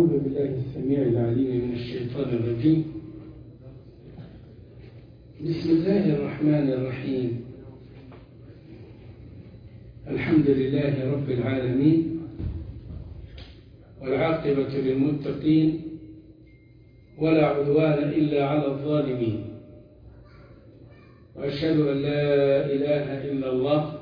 أعوذ بالله السميع العليم من الشيطان الرجيم بسم الله الرحمن الرحيم الحمد لله رب العالمين والعاقبة للمتقين ولا عدوان إلا على الظالمين وأشهد أن لا إله إلا الله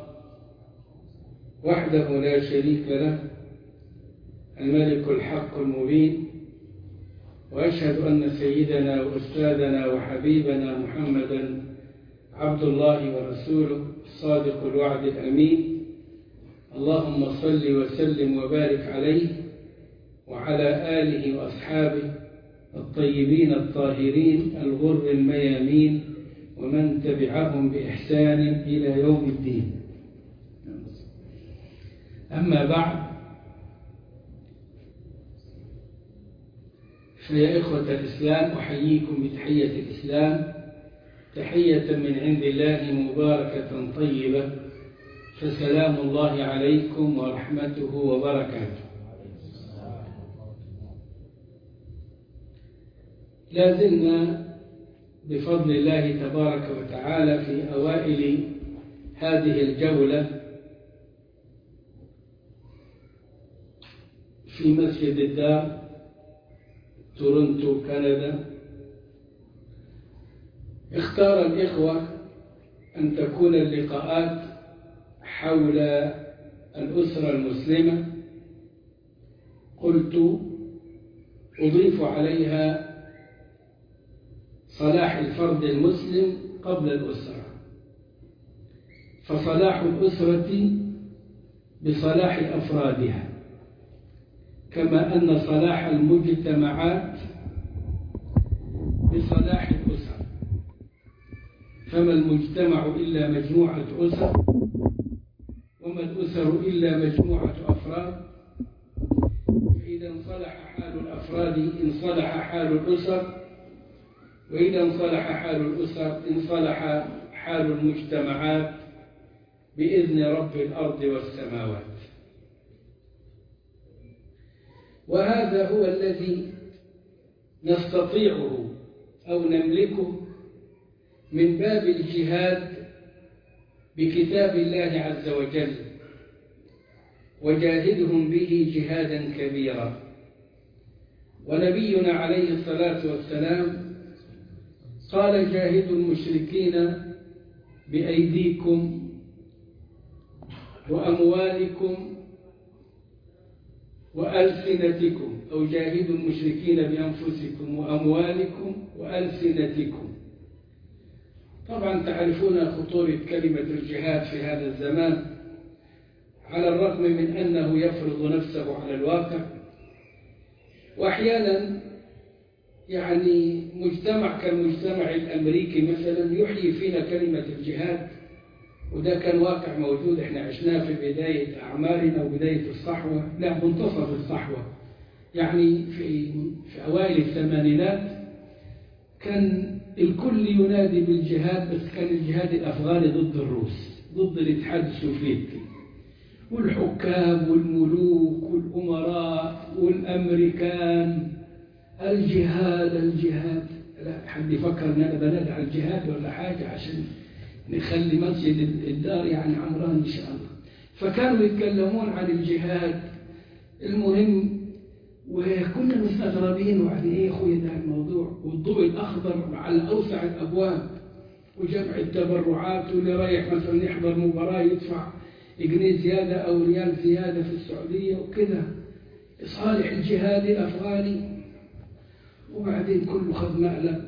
وحده لا شريك له الملك الحق المبين وأشهد أن سيدنا وأستاذنا وحبيبنا محمدا عبد الله ورسوله الصادق الوعد الأمين اللهم صل وسلم وبارك عليه وعلى آله وأصحابه الطيبين الطاهرين الغر الميامين ومن تبعهم بإحسان إلى يوم الدين أما بعد فيا إخوة الإسلام أحييكم بتحية الإسلام تحية من عند الله مباركة طيبة فسلام الله عليكم ورحمته وبركاته لا زلنا بفضل الله تبارك وتعالى في أوائل هذه الجولة في مسجد الدار تورنتو كندا اختار الإخوة أن تكون اللقاءات حول الأسرة المسلمة قلت أضيف عليها صلاح الفرد المسلم قبل الأسرة فصلاح الأسرة بصلاح أفرادها كما أن صلاح المجتمعات بصلاح الأسر فما المجتمع إلا مجموعة أسر وما الأسر إلا مجموعة أفراد فإذا انصلح حال الأفراد انصلح حال الأسر وإذا انصلح حال الأسر انصلح حال المجتمعات بإذن رب الأرض والسماوات وهذا هو الذي نستطيعه أو نملكه من باب الجهاد بكتاب الله عز وجل وجاهدهم به جهادا كبيرا ونبينا عليه الصلاة والسلام قال جاهدوا المشركين بأيديكم وأموالكم وألسنتكم أو جاهدوا المشركين بأنفسكم وأموالكم وألسنتكم طبعا تعرفون خطورة كلمة الجهاد في هذا الزمان على الرغم من أنه يفرض نفسه على الواقع وأحيانا يعني مجتمع كالمجتمع الأمريكي مثلا يحيي فينا كلمة الجهاد وده كان واقع موجود احنا عشناه في بداية أعمارنا وبداية الصحوة لا منتصف الصحوة يعني في, في أوائل الثمانينات كان الكل ينادي بالجهاد بس كان الجهاد الأفغاني ضد الروس ضد الاتحاد السوفيتي والحكام والملوك والأمراء والأمريكان الجهاد الجهاد لا حد يفكر ان انا بنادي على الجهاد ولا حاجة عشان نخلي مسجد الدار يعني عمران إن شاء الله فكانوا يتكلمون عن الجهاد المهم وكنا مستغربين وبعدين ايه يا اخويا ده الموضوع والضوء الاخضر على اوسع الابواب وجمع التبرعات واللي رايح مثلا يحضر مباراه يدفع جنيه زياده او ريال زياده في السعوديه وكده صالح الجهادي الافغاني وبعدين كله خذ مقلب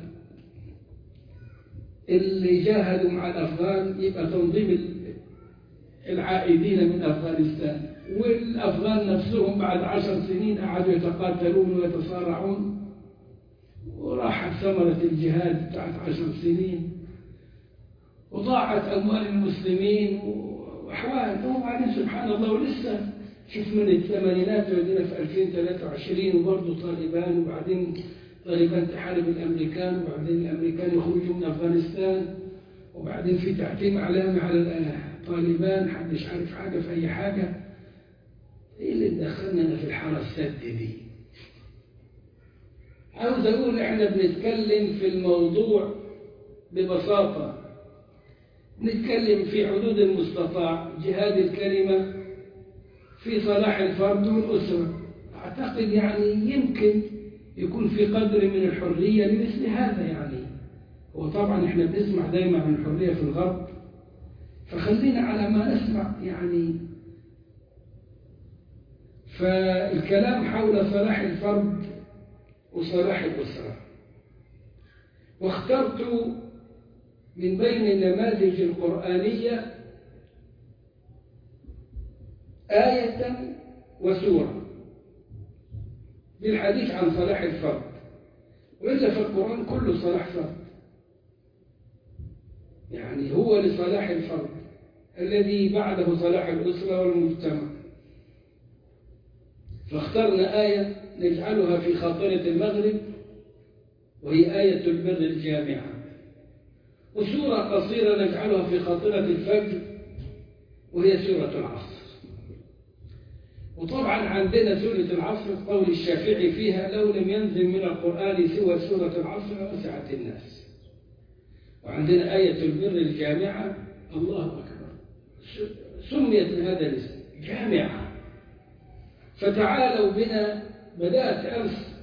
اللي جاهدوا مع الأفغان يبقى تنظيم العائدين من أفغانستان والأفغان نفسهم بعد عشر سنين قعدوا يتقاتلون ويتصارعون وراحت ثمرة الجهاد بتاعت عشر سنين وضاعت أموال المسلمين وأحوال وبعدين سبحان الله ولسه شوف من الثمانينات ودينا في 2023 وبرضه طالبان وبعدين طالبان تحارب الأمريكان وبعدين الأمريكان يخرجوا من أفغانستان وبعدين في تعتيم إعلامي على الطالبان حدش عارف حاجة في أي حاجة إيه اللي دخلنا في الحارة السد دي عاوز أقول إحنا بنتكلم في الموضوع ببساطة نتكلم في حدود المستطاع جهاد الكلمة في صلاح الفرد والأسرة أعتقد يعني يمكن يكون في قدر من الحرية لمثل هذا يعني وطبعا احنا بنسمع دايما عن الحرية في الغرب فخلينا على ما نسمع يعني فالكلام حول صلاح الفرد وصلاح الأسرة واخترت من بين النماذج القرآنية آية وسورة بالحديث عن صلاح الفرد وإلا في القرآن كله صلاح فرد يعني هو لصلاح الفرد الذي بعده صلاح الأسرة والمجتمع فاخترنا آية نجعلها في خاطرة المغرب وهي آية البر الجامعة وسورة قصيرة نجعلها في خاطرة الفجر وهي سورة العصر وطبعا عندنا سورة العصر قول الشافعي فيها لو لم ينزل من القرآن سوى سورة العصر وسعت الناس وعندنا آية البر الجامعة الله أكبر سميت بهذا الاسم جامعة فتعالوا بنا بدأت أمس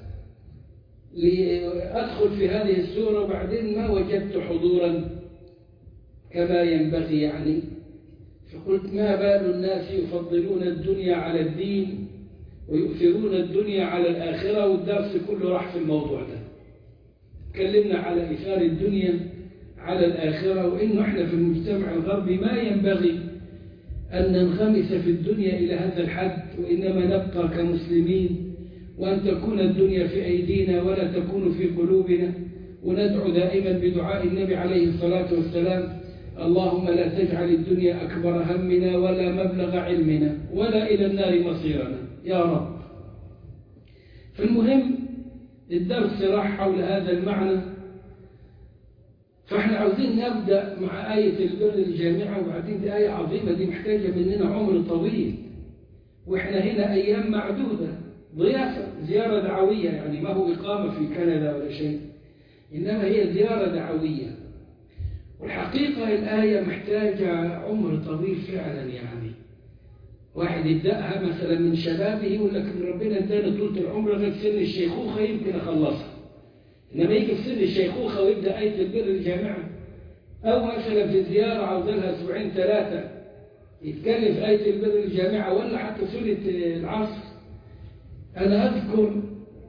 لأدخل في هذه السورة وبعدين ما وجدت حضورا كما ينبغي يعني فقلت ما بال الناس يفضلون الدنيا على الدين ويؤثرون الدنيا على الآخرة والدرس كله راح في الموضوع ده تكلمنا على إثار الدنيا على الآخرة وإنه إحنا في المجتمع الغربي ما ينبغي أن ننغمس في الدنيا إلى هذا الحد وإنما نبقى كمسلمين وأن تكون الدنيا في أيدينا ولا تكون في قلوبنا وندعو دائما بدعاء النبي عليه الصلاة والسلام اللهم لا تجعل الدنيا أكبر همنا ولا مبلغ علمنا ولا إلى النار مصيرنا يا رب فالمهم الدرس راح حول هذا المعنى فاحنا عاوزين نبدأ مع آية البر الجامعة وبعدين دي آية عظيمة دي محتاجة مننا عمر طويل واحنا هنا أيام معدودة ضيافة زيارة دعوية يعني ما هو إقامة في كندا ولا شيء إنما هي زيارة دعوية والحقيقة الآية محتاجة عمر طويل فعلا يعني واحد يبدأها مثلا من شبابه يقول لك ربنا اداني طولة العمر لغاية سن الشيخوخة يمكن أخلصها إنما يجي في سن الشيخوخة ويبدأ آية البر الجامعة أو مثلا في زيارة عاوزينها أسبوعين ثلاثة يتكلم في آية البر الجامعة ولا حتى سورة العصر أنا أذكر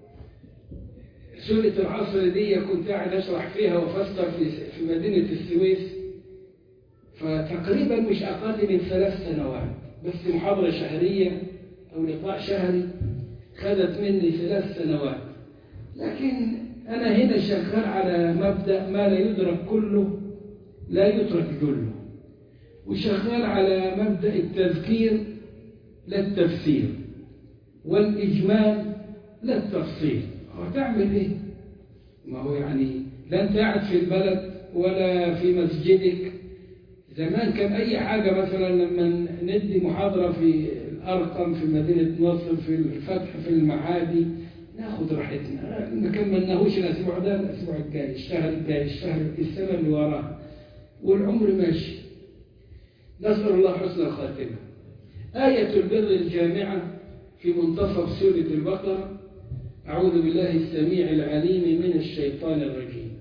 سورة العصر دي كنت قاعد أشرح فيها وأفسر في في مدينة السويس فتقريبا مش أقل من ثلاث سنوات بس محاضرة شهرية أو لقاء شهري خدت مني ثلاث سنوات لكن أنا هنا شغال على مبدأ ما لا يدرك كله لا يترك جله وشغال على مبدأ التذكير لا التفسير والإجمال لا التفصيل هتعمل إيه؟ ما هو يعني لا أنت قاعد في البلد ولا في مسجدك زمان كان أي حاجة مثلا لما ندي محاضرة في الأرقم في مدينة نصر في الفتح في المعادي ناخد راحتنا ما كملناهوش الأسبوع ده الأسبوع الجاي الشهر الجاي الشهر السنة اللي وراه والعمر ماشي نسأل الله حسن الخاتمة آية البر الجامعة في منتصف سورة البقرة أعوذ بالله السميع العليم من الشيطان الرجيم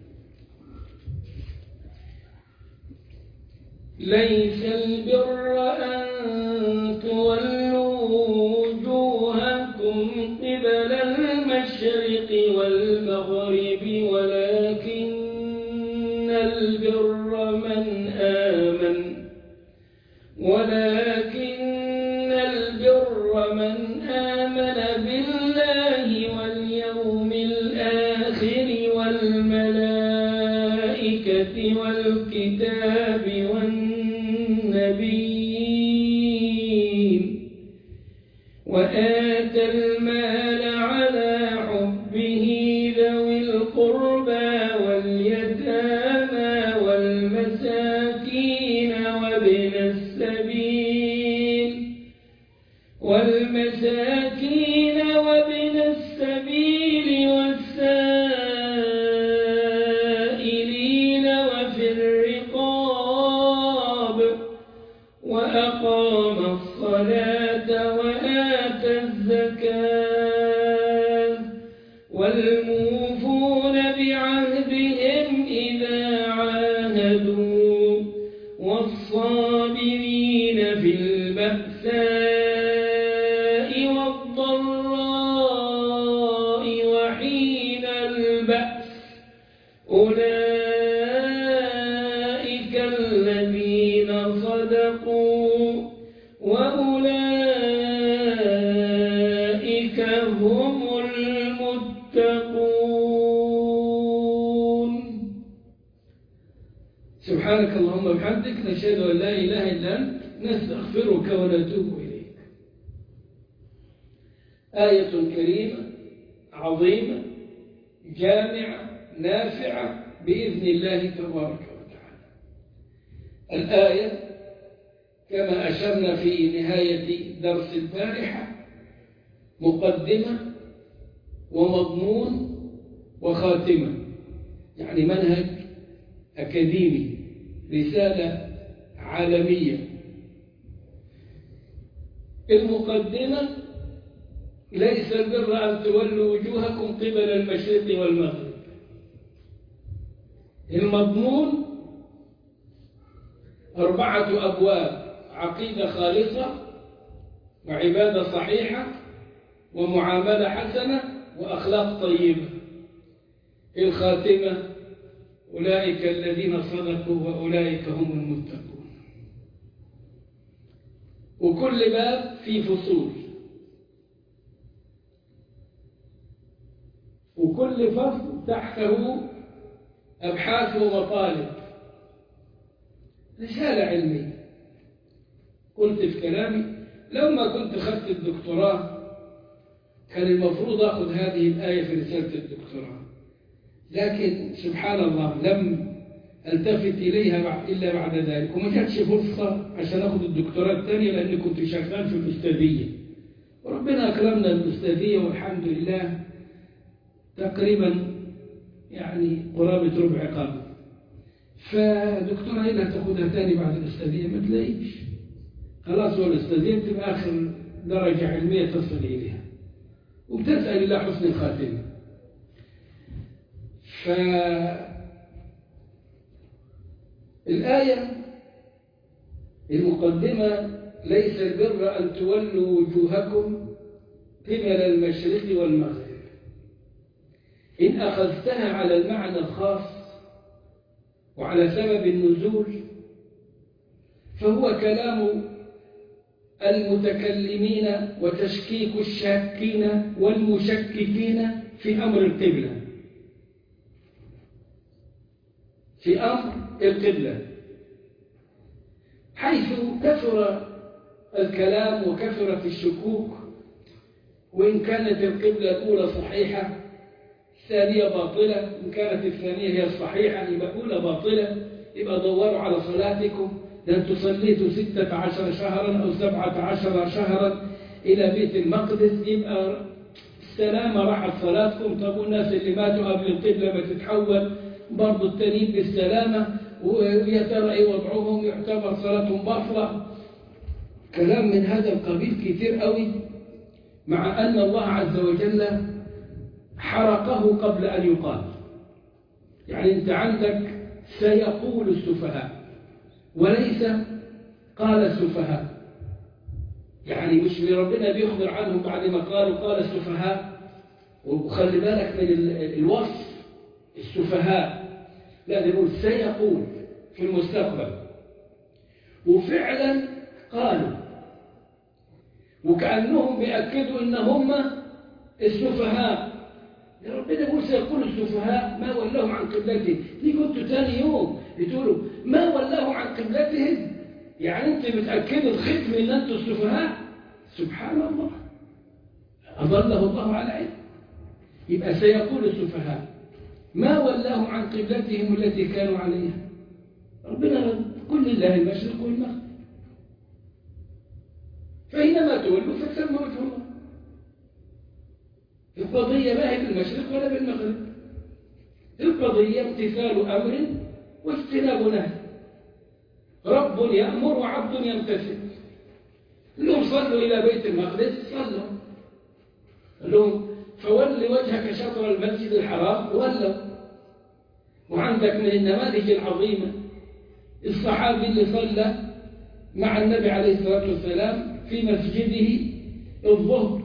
ليس البر أن تولوا وجوهكم قبل المشرق والمغرب ولكن البر من آمن ولكن البر من آمن بالله واليوم الآخر والملائكة والكتاب والنبيين وآتى المال على حبه ذوي القربى واليتامى والمساكين وابن السبيل والمساكين وابن السبيل والسائلين والموفون بعهدهم إذا عاهدوا والصابرين في البأساء والضراء وحين البأس أولئك الذين صدقوا وأولئك هم المتقون سبحانك اللهم وبحمدك نشهد أن لا إله إلا أنت نستغفرك ونتوب إليك آية كريمة عظيمة جامعة نافعة بإذن الله تبارك وتعالى الآية كما أشرنا في نهاية درس البارحة مقدمة ومضمون وخاتمة يعني منهج أكاديمي رسالة عالمية المقدمة ليس البر أن تولوا وجوهكم قبل المشرق والمغرب المضمون أربعة أبواب عقيدة خالصة وعبادة صحيحة ومعاملة حسنة وأخلاق طيبة الخاتمة أولئك الذين صدقوا وأولئك هم المتقون وكل باب فيه فصول وكل فصل تحته أبحاث ومطالب رسالة علمية قلت في كلامي لو ما كنت خدت الدكتوراه كان المفروض أخذ هذه الآية في رسالة الدكتوراه لكن سبحان الله لم التفت إليها إلا بعد ذلك وما جاتش فرصة عشان أخذ الدكتوراه الثانية لأني كنت شغال في الأستاذية وربنا أكرمنا الأستاذية والحمد لله تقريبا يعني قرابة ربع قرن فدكتورة إيه تاخدها تاني بعد الأستاذية ما تلاقيش خلاص هو الأستاذية بتبقى آخر درجة علمية تصل إليها وبتسأل الله حسن الخاتمة فالآية المقدمة ليس البر أن تولوا وجوهكم قبل المشرق والمغرب إن أخذتها على المعنى الخاص وعلى سبب النزول فهو كلام المتكلمين وتشكيك الشاكين والمشككين في أمر القبلة في أمر القبلة حيث كثر الكلام وكثرت الشكوك وإن كانت القبلة الأولى صحيحة الثانية باطلة إن كانت الثانية هي الصحيحة يبقى الأولى باطلة يبقى دوروا على صلاتكم لأن تصليتوا ستة عشر شهرا أو سبعة عشر شهرا إلى بيت المقدس يبقى السلامة راحت صلاتكم طب والناس اللي ماتوا قبل القبلة ما تتحول برضه التانيين بالسلامة ويا ترى ايه وضعهم يعتبر صلاتهم باطلة كلام من هذا القبيل كتير قوي مع أن الله عز وجل حرقه قبل أن يقال يعني أنت عندك سيقول السفهاء وليس قال السفهاء يعني مش ربنا بيخبر عنهم بعد ما قالوا قال السفهاء وخلي بالك من الوصف السفهاء لا يقول سيقول في المستقبل وفعلا قالوا وكأنهم بيأكدوا إن هم السفهاء يا ربنا يقول سيقول السفهاء ما ولاهم عن قبلتهم دي كنتوا ثاني يوم بتقولوا ما ولاهم عن قبلتهم يعني انت متأكد الختم ان انتوا السفهاء سبحان الله أضله الله على علم يبقى سيقول السفهاء ما ولاهم عن قبلتهم التي كانوا عليها ربنا كل الله المشرق والمغرب فإنما تولوا فثم وجه الله القضية ما هي بالمشرق ولا بالمغرب القضية امتثال أمر واجتناب نهي رب يأمر وعبد يمتثل لهم صلوا إلى بيت المقدس صلوا لهم فول وجهك شطر المسجد الحرام ولوا وعندك من النماذج العظيمة الصحابي اللي صلى مع النبي عليه الصلاة والسلام في مسجده الظهر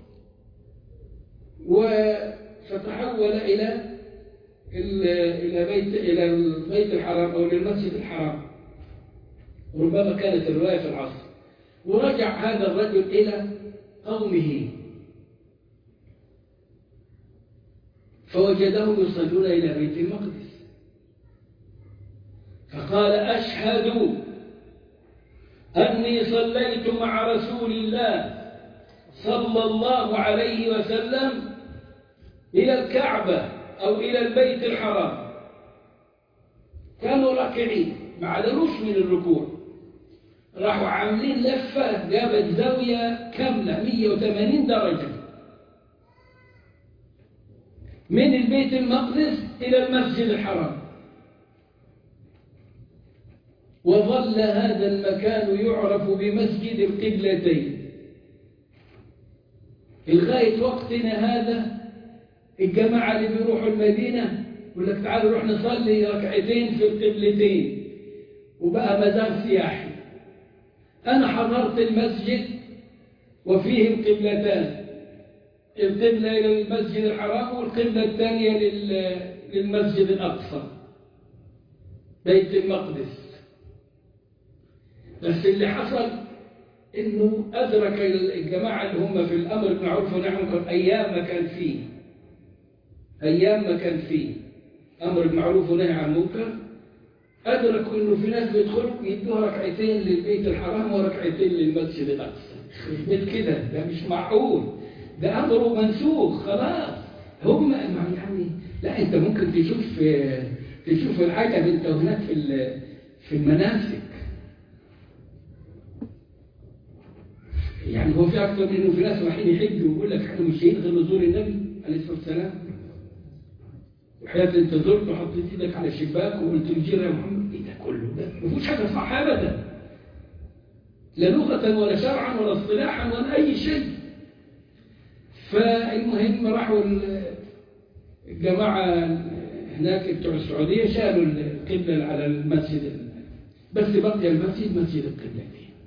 فتحول إلى إلى بيت إلى البيت الحرام أو للمسجد الحرام ربما كانت الرواية في العصر ورجع هذا الرجل إلى قومه فوجدهم يصلون إلى بيت المقدس فقال أشهد أني صليت مع رسول الله صلى الله عليه وسلم إلى الكعبة أو إلى البيت الحرام كانوا راكعين ما عدلوش من الركوع راحوا عاملين لفة جابت زاوية كاملة 180 درجة من البيت المقدس إلى المسجد الحرام وظل هذا المكان يعرف بمسجد القبلتين لغاية وقتنا هذا الجماعة اللي بيروحوا المدينة يقول لك تعالوا نروح نصلي ركعتين في القبلتين وبقى مزار سياحي أنا حضرت المسجد وفيه القبلتان القبلة إلى المسجد الحرام والقبلة الثانية للمسجد الأقصى بيت المقدس بس اللي حصل انه ادرك الجماعه اللي هم في الامر بالمعروف والنهي عن المنكر ايام ما كان فيه ايام ما كان فيه امر بالمعروف والنهي عن المنكر ادركوا انه في ناس بيدخلوا يدوها ركعتين للبيت الحرام وركعتين للمسجد الاقصى بيت كده ده مش معقول ده امره منسوخ خلاص هم يعني لا انت ممكن تشوف تشوف العجب انت هناك في في المناسك يعني هو في أكثر من إنه في ناس رايحين يحجوا ويقول لك إحنا مش غير نزور النبي عليه الصلاة والسلام وحياة أنت زرت وحطيت إيدك على الشباك وقلت الجيرة يا محمد إيه ده كله ده ما فيهوش حاجة صح أبدا لا لغة ولا شرعا ولا اصطلاحا ولا أي شيء فالمهم راحوا الجماعة هناك بتوع السعودية شالوا القبلة على المسجد بس بقي المسجد مسجد القبلة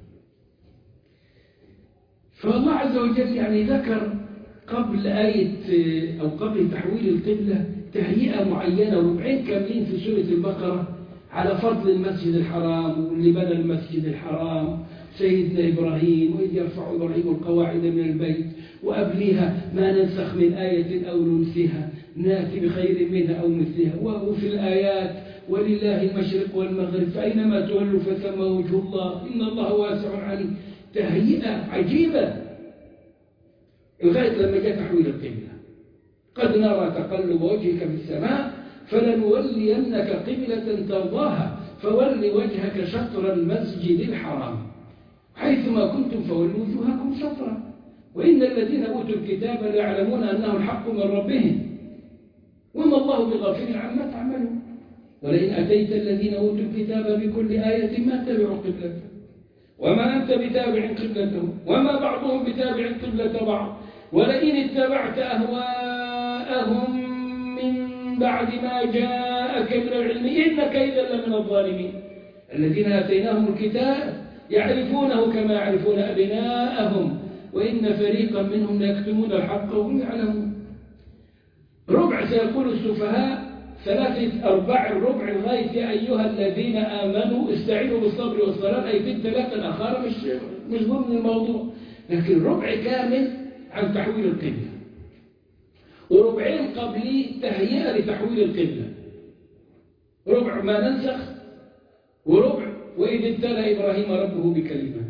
فالله عز وجل يعني ذكر قبل آية أو قبل تحويل القبلة تهيئة معينة ربعين كاملين في سورة البقرة على فضل المسجد الحرام واللي بنى المسجد الحرام سيدنا إبراهيم وإذ يرفع إبراهيم القواعد من البيت وقبلها ما ننسخ من آية أو ننسها ناتي بخير منها أو مثلها وفي الآيات ولله المشرق والمغرب فأينما تولوا فثم وجه الله إن الله واسع عليم تهيئة عجيبة لغاية لما جاء تحويل القبلة قد نرى تقلب وجهك في السماء فلنولينك قبلة ترضاها فول وجهك شطر المسجد الحرام حيثما كنتم فولوا وجوهكم شطرا وإن الذين أوتوا الكتاب ليعلمون أنه الحق من ربهم وما الله بغافل عما تعملون ولئن أتيت الذين أوتوا الكتاب بكل آية ما تبعوا قبلتك وما أنت بتابع قبلته وما بعضهم بتابع قبلة بعض ولئن اتبعت أهواءهم من بعد ما جاءك من العلم إنك إذا لمن الظالمين الذين آتيناهم الكتاب يعرفونه كما يعرفون أبناءهم وإن فريقا منهم ليكتمون الحق وهم يعلمون ربع سيقول السفهاء ثلاثة أرباع الربع لغاية يا أيها الذين آمنوا استعينوا بالصبر والصلاة أي في الثلاثة الأخرى مش مش ضمن الموضوع لكن ربع كامل عن تحويل القبلة وربعين قبلي تهيئة لتحويل القبلة ربع ما ننسخ وربع وإذ ابتلى إبراهيم ربه بكلمات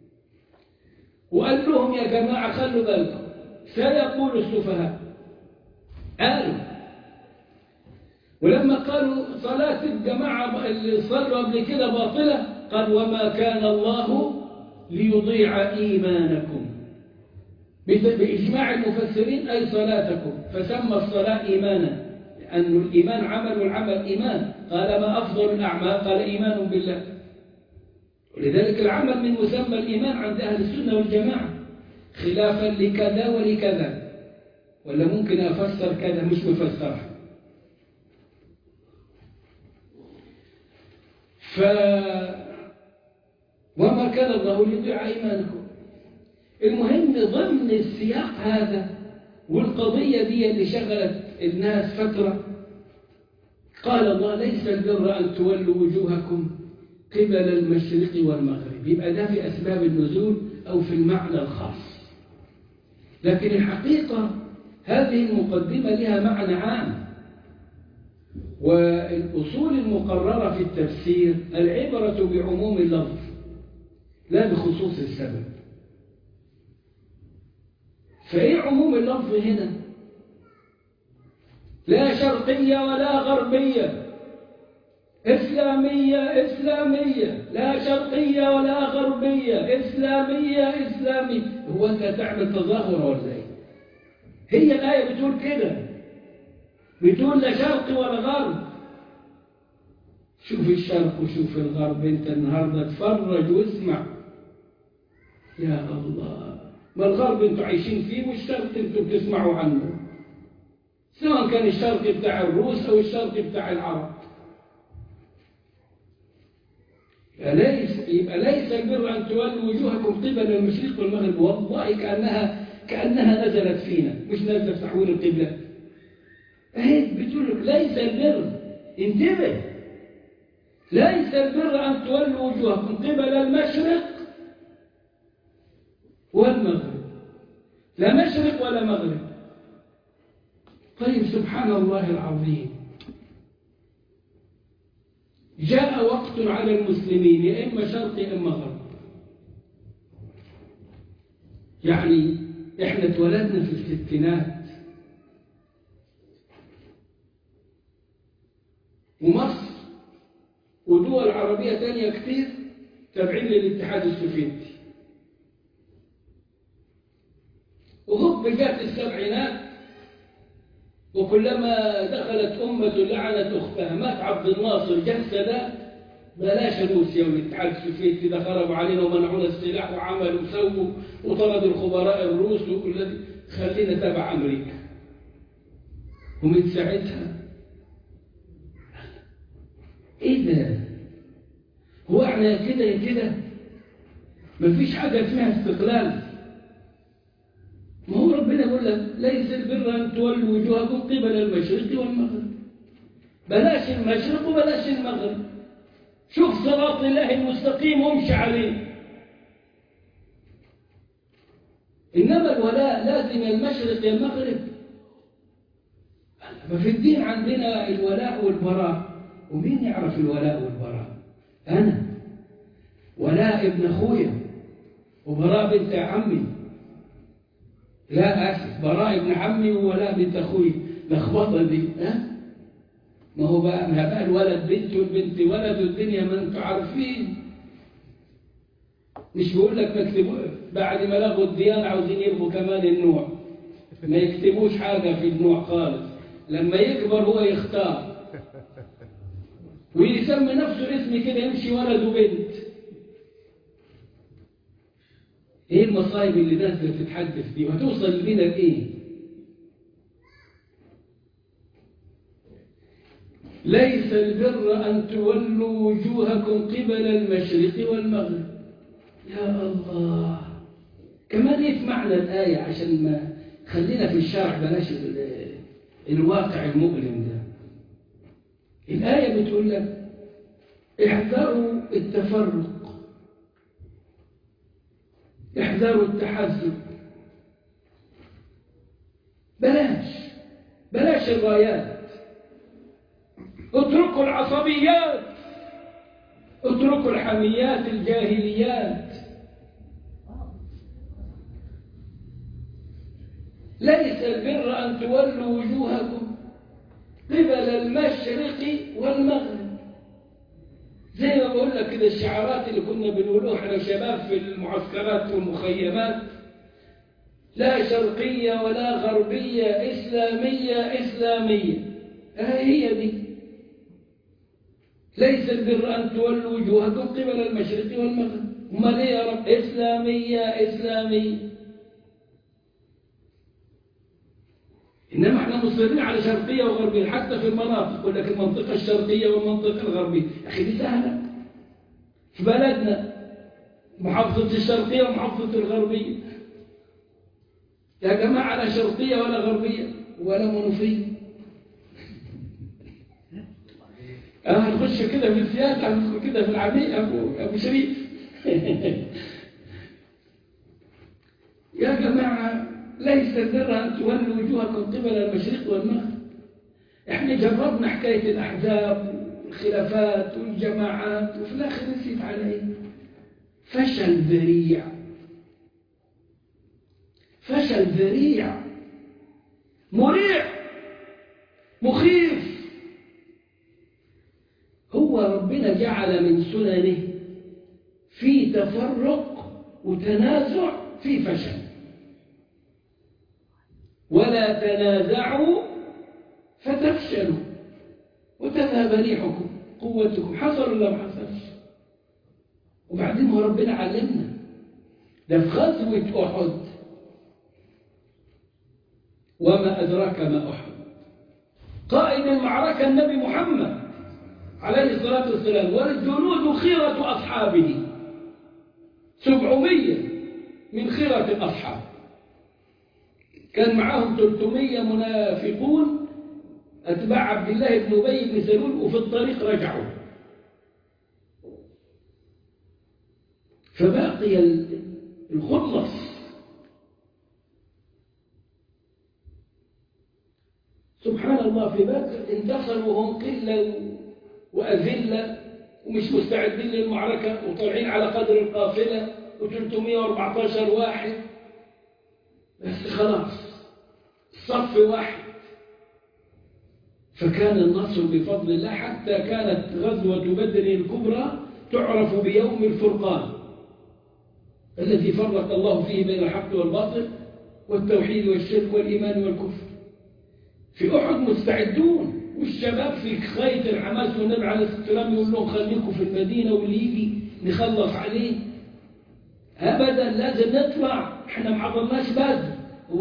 وقال لهم يا جماعة خلوا بالكم سيقول السفهاء قالوا ولما قالوا صلاة الجماعة اللي صلوا قبل كده باطلة قال وما كان الله ليضيع إيمانكم بإجماع المفسرين أي صلاتكم فسمى الصلاة إيمانا لأن الإيمان عمل والعمل إيمان قال ما أفضل الأعمال قال إيمان بالله ولذلك العمل من مسمى الإيمان عند أهل السنة والجماعة خلافا لكذا ولكذا ولا ممكن أفسر كذا مش مفسرها ف وما كان الله ليضيع إيمانكم المهم ضمن السياق هذا والقضية دي اللي شغلت الناس فترة قال الله ليس البر أن تولوا وجوهكم قبل المشرق والمغرب يبقى ده في أسباب النزول أو في المعنى الخاص لكن الحقيقة هذه المقدمة لها معنى عام والأصول المقررة في التفسير العبرة بعموم اللفظ لا بخصوص السبب فإيه عموم اللفظ هنا لا شرقية ولا غربية إسلامية إسلامية لا شرقية ولا غربية إسلامية إسلامية هو أنت تعمل تظاهر ولا إيه؟ هي الآية بتقول كده بتقول لا شرق ولا غرب شوف الشرق وشوف الغرب أنت النهاردة تفرج واسمع يا الله ما الغرب أنتوا عايشين فيه والشرق أنتوا بتسمعوا عنه سواء كان الشرق بتاع الروس أو الشرق بتاع العرب ليس يبقى ليس البر أن تولوا وجوهكم قبل المشرق والمغرب والله كأنها كأنها نزلت فينا مش نازلة في تحويل القبلة أهي بتقول لك ليس البر انتبه ليس البر أن تولوا وجوهكم قبل المشرق والمغرب لا مشرق ولا مغرب طيب سبحان الله العظيم جاء وقت على المسلمين يا إما شرق يا إما غرب يعني إحنا اتولدنا في الستينات ومصر ودول عربية تانية كتير تابعين للاتحاد السوفيتي وهوب جات السبعينات وكلما دخلت أمة لعنت أختها مات عبد الناصر جسد بلاش روسيا والاتحاد السوفيتي ده خربوا علينا ومنعونا السلاح وعملوا وسووا وطردوا الخبراء الروس وكل دي خلينا تبع أمريكا ومن ساعتها ايه ده هو احنا كده كده مفيش حاجة اسمها استقلال ما هو ربنا يقول لك ليس البر أن تولوا وجوهكم قبل المشرق والمغرب بلاش المشرق وبلاش المغرب شوف صراط الله المستقيم وامشي عليه إنما الولاء لازم المشرق يا المغرب ففي الدين عندنا الولاء والبراء ومين يعرف الولاء والبراء أنا ولاء ابن أخويا وبراء بنت عمي لا أسف براء ابن عمي وولاء بنت أخوي لخبطة دي ها ما هو بقى ما بقى الولد بنت والبنت ولد والدنيا ما انتوا عارفين مش بيقول لك مكتبوا بعد ما لغوا الديانة عاوزين يلغوا كمان النوع ما يكتبوش حاجة في النوع خالص لما يكبر هو يختار ويسمي نفسه اسم كده يمشي ولد وبنت ايه المصايب اللي نازله تتحدث دي وهتوصل بينا لايه ليس البر ان تولوا وجوهكم قبل المشرق والمغرب يا الله كمان ايه معنى الايه عشان ما خلينا في الشرح بلاش الواقع المؤلم ده الايه بتقول لك احذروا التفرق احذروا التحزب بلاش بلاش الرايات اتركوا العصبيات اتركوا الحميات الجاهليات ليس البر أن تولوا وجوهكم قبل المشرق والمغرب زي ما بقول لك كده الشعارات اللي كنا بنقولوها احنا شباب في المعسكرات والمخيمات لا شرقية ولا غربية إسلامية إسلامية آه هي دي ليس البر أن تولوا وجوهكم قبل المشرق والمغرب امال ايه يا رب إسلامية إسلامية إنما احنا مصرين على شرقية وغربية حتى في المناطق يقول لك المنطقة الشرقية والمنطقة الغربية أخي دي سهلة في بلدنا محافظة الشرقية ومحافظة الغربية يا جماعة لا شرقية ولا غربية ولا منوفية أنا هنخش كده في السياسة هندخل كده في العميق أبو, أبو شريف يا جماعة ليس البر أن تولوا وجوهكم قبل المشرق والمغرب احنا جربنا حكاية الأحزاب والخلافات والجماعات وفي الآخر نسيت على إيه فشل ذريع فشل ذريع مريع مخيف هو ربنا جعل من سننه في تفرق وتنازع في فشل ولا تنازعوا فتفشلوا وتذهب ريحكم قوتكم حصل ولا ما حصلش وبعدين هو ربنا علمنا ده في غزوة أحد وما أدراك ما أحد قائد المعركة النبي محمد عليه الصلاة والسلام والجنود خيرة أصحابه سبعمية من خيرة الأصحاب كان معاهم 300 منافقون أتباع عبد الله بن أبي بن سلول وفي الطريق رجعوا فبقي الخلص سبحان الله في بدر انتصروا هم قلة وأذلة ومش مستعدين للمعركة وطالعين على قدر القافلة و314 واحد بس خلاص صف واحد فكان النصر بفضل الله حتى كانت غزوة بدر الكبرى تعرف بيوم الفرقان الذي فرق الله فيه بين الحق والباطل والتوحيد والشرك والإيمان والكفر في أحد مستعدون والشباب في خيط الحماس والنبي عليه الصلاة والسلام يقول لهم خليكم في المدينة واللي يجي نخلص عليه أبدا لازم نطلع احنا ما حضرناش بدر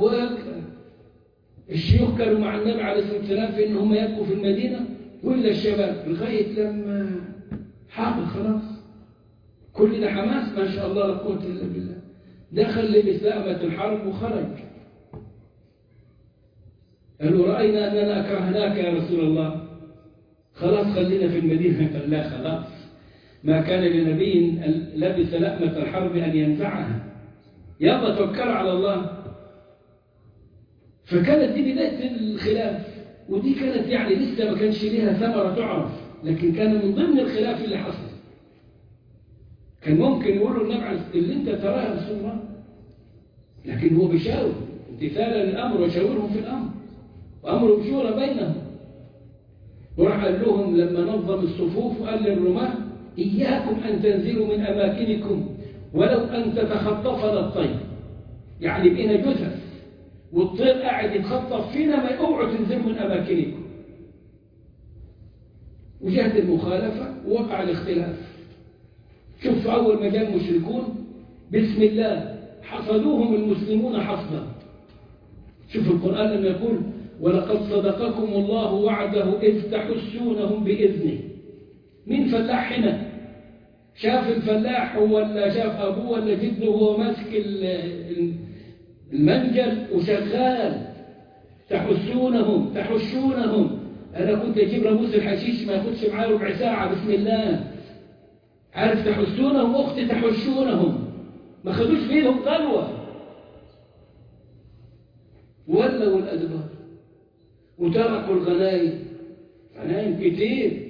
والشيوخ كانوا مع النبي عليه الصلاة والسلام في ان هم يبقوا في المدينة ولا الشباب لغاية لما حاضر خلاص كل ده حماس ما شاء الله لا قوة إلا بالله دخل لبسامة الحرب وخرج قالوا رأينا أننا أكرهناك يا رسول الله خلاص خلينا في المدينة قال لا خلاص ما كان لنبي لبس لأمة الحرب أن ينزعها يلا توكل على الله فكانت دي بداية الخلاف ودي كانت يعني لسه ما كانش ليها ثمرة تعرف لكن كان من ضمن الخلاف اللي حصل كان ممكن يقولوا النبي عليه اللي انت تراه يا رسول الله لكن هو بيشاور امتثالا للامر وشاورهم في الامر وامره بشورى بينهم وراح قال لهم لما نظم الصفوف وقال للرماة إياكم أن تنزلوا من أماكنكم ولو أن تتخطفنا الطير يعني بقينا جثث والطير قاعد يتخطف فينا ما اوعوا تنزلوا من أماكنكم وجهت المخالفة ووقع الاختلاف شوف أول ما جاء المشركون بسم الله حصدوهم المسلمون حصدا شوف القرآن لما يقول ولقد صدقكم الله وعده إذ تحسونهم بإذنه مين فلاح هنا شاف الفلاح ولا شاف أبوه ولا جده وهو ماسك المنجل وشغال تحسونهم تحشونهم أنا كنت أجيب رموس الحشيش ما ياخدش معايا ربع ساعة بسم الله عارف تحسونهم أختي تحشونهم ما خدوش فيهم قلوة ولوا الأدبار وتركوا الغنايم غنايم كتير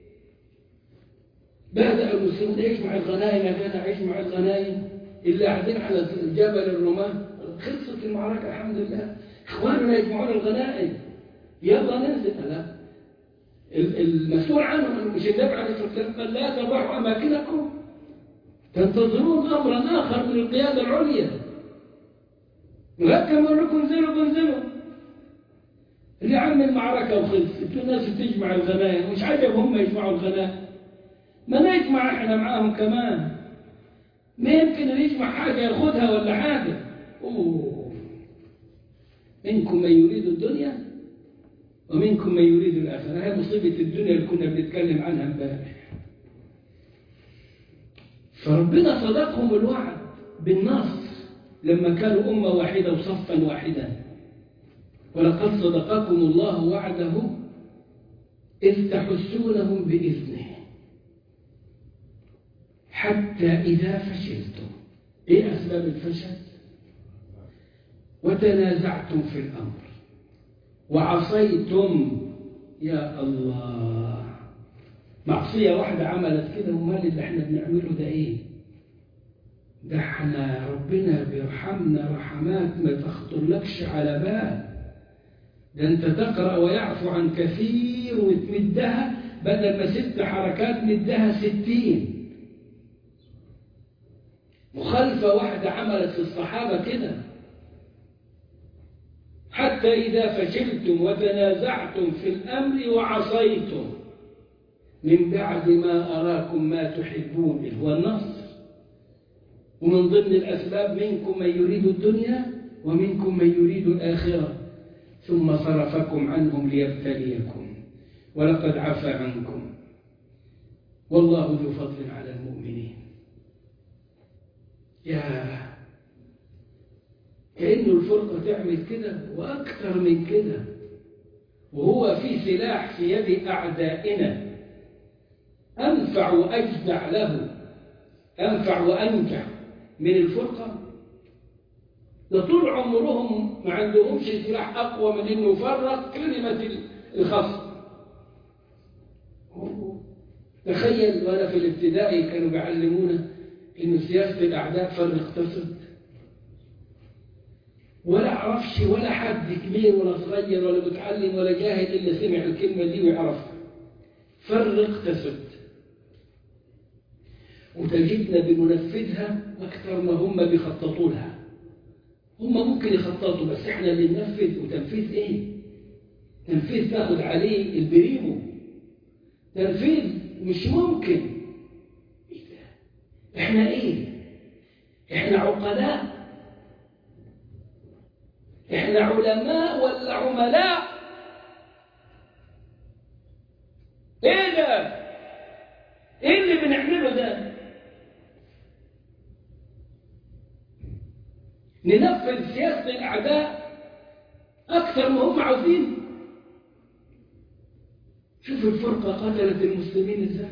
بدأ المسلمون يجمع الغنايم يا جدع يجمع الغنايم اللي قاعدين على جبل الرماة خلصت المعركة الحمد لله إخواننا يجمعون الغنائم يلا ننزل لا المسؤول عنهم مش النبي عليه الصلاة والسلام قال لا تضعوا أماكنكم تنتظرون أمرا آخر من القيادة العليا لغاية ما لكم انزلوا انزلوا اللي عم المعركة وخلصت الناس بتجمع الغنائم مش عجب هم يجمعوا الغنائم ما نجمع احنا معاهم كمان ما يمكن اللي يجمع حاجة ياخدها ولا حاجة أوه. منكم من يريد الدنيا ومنكم من يريد الآخرة هي مصيبة الدنيا اللي كنا بنتكلم عنها امبارح فربنا صدقهم الوعد بالنصر لما كانوا أمة واحدة وصفا واحدا ولقد صدقكم الله وعده إذ تحسونهم بإذنه حتى إذا فشلتم إيه أسباب الفشل وتنازعتم في الأمر وعصيتم يا الله معصية واحدة عملت كده ومال اللي احنا بنعمله ده ايه ده احنا ربنا بيرحمنا رحمات ما تخطرلكش على بال ده انت تقرأ ويعفو عن كثير وتمدها بدل ما ست حركات مدها ستين مخالفة واحدة عملت في الصحابة كده حتى إذا فشلتم وتنازعتم في الأمر وعصيتم من بعد ما أراكم ما تحبون اللي هو النصر ومن ضمن الأسباب منكم من يريد الدنيا ومنكم من يريد الآخرة ثم صرفكم عنهم ليبتليكم ولقد عفى عنكم والله ذو فضل على المؤمنين يا كأنه الفرقة تعمل كده وأكثر من كده وهو في سلاح في يد أعدائنا أنفع وأجدع له أنفع وأنجع من الفرقة ده طول عمرهم ما عندهمش سلاح أقوى من إنه يفرق كلمة الخصم تخيل وأنا في الابتدائي كانوا بيعلمونا إن سياسة الأعداء فرق تصد ولا أعرفش ولا حد كبير ولا صغير ولا متعلم ولا جاهل إلا سمع الكلمة دي ويعرفها فرق تسد وتجدنا بننفذها أكثر ما هم بيخططوا لها هم ممكن يخططوا بس احنا اللي ننفذ وتنفيذ ايه تنفيذ تاخد عليه البريمو تنفيذ مش ممكن إيه ده؟ احنا ايه احنا عقلاء احنا علماء ولا عملاء ايه ده ايه اللي بنعمله ده ننفذ سياسة الأعداء أكثر ما هم عاوزين شوف الفرقة قتلت المسلمين ازاي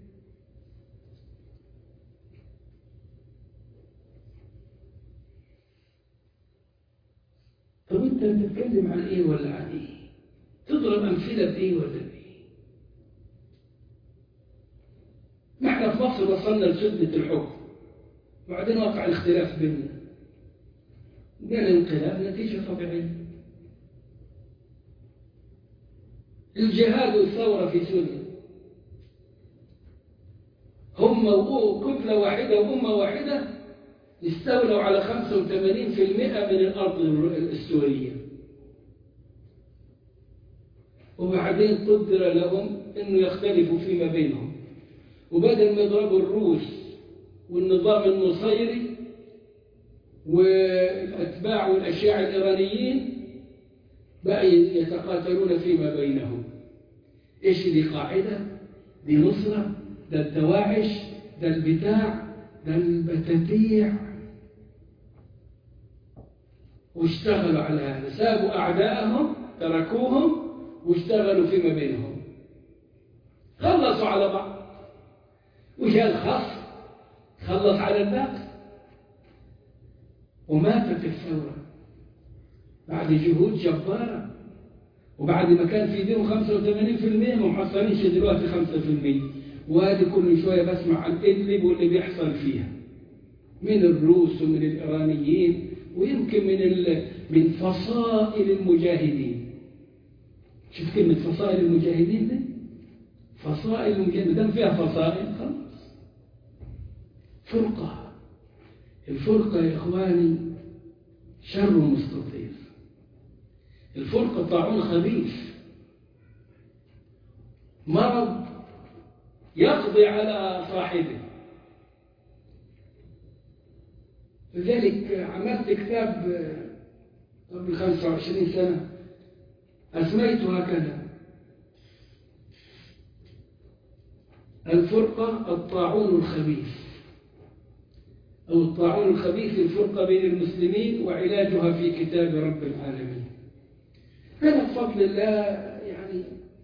طب انت بتتكلم عن ايه ولا عن ايه تضرب امثله بايه ولا بايه نحن في مصر وصلنا لشده الحكم وبعدين وقع الاختلاف بيننا جاء الانقلاب نتيجه طبيعيه الجهاد والثوره في سوريا هم كتله واحده وامه واحده استولوا على 85% من الأرض السورية وبعدين قدر لهم أنه يختلفوا فيما بينهم وبدل ما يضربوا الروس والنظام النصيري والأتباع والأشياع الإيرانيين بقى يتقاتلون فيما بينهم إيش دي قاعدة دي نصرة ده التواعش ده البتاع ده البتاتيع واشتغلوا على هذا سابوا أعداءهم تركوهم واشتغلوا فيما بينهم خلصوا على بعض وجاء الخصم خلص على الباقي وماتت الثورة بعد جهود جبارة وبعد ما كان في ايديهم 85% ما محصلينش دلوقتي 5% وادي كل شوية بسمع عن إدلب واللي بيحصل فيها من الروس ومن الإيرانيين ويمكن من من فصائل المجاهدين شوف كلمة فصائل المجاهدين دي فصائل المجاهدين دام فيها فصائل خلاص فرقة الفرقة يا إخواني شر مستطير الفرقة طاعون خبيث مرض يقضي على صاحبه لذلك عملت كتاب قبل 25 سنة أسميتها كذا الفرقة الطاعون الخبيث أو الطاعون الخبيث الفرقة بين المسلمين وعلاجها في كتاب رب العالمين أنا بفضل الله يعني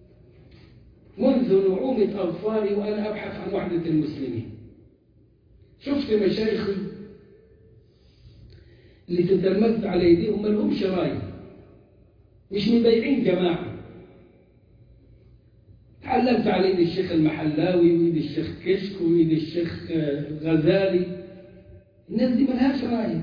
منذ نعومة أظفاري وأنا أبحث عن وحدة المسلمين شفت مشايخي اللي تتلمذت على ايديهم ما لهمش راي مش مبيعين جماعه تعلمت على ايد الشيخ المحلاوي وايد الشيخ كشك وايد الشيخ غزالي الناس دي ملهاش راي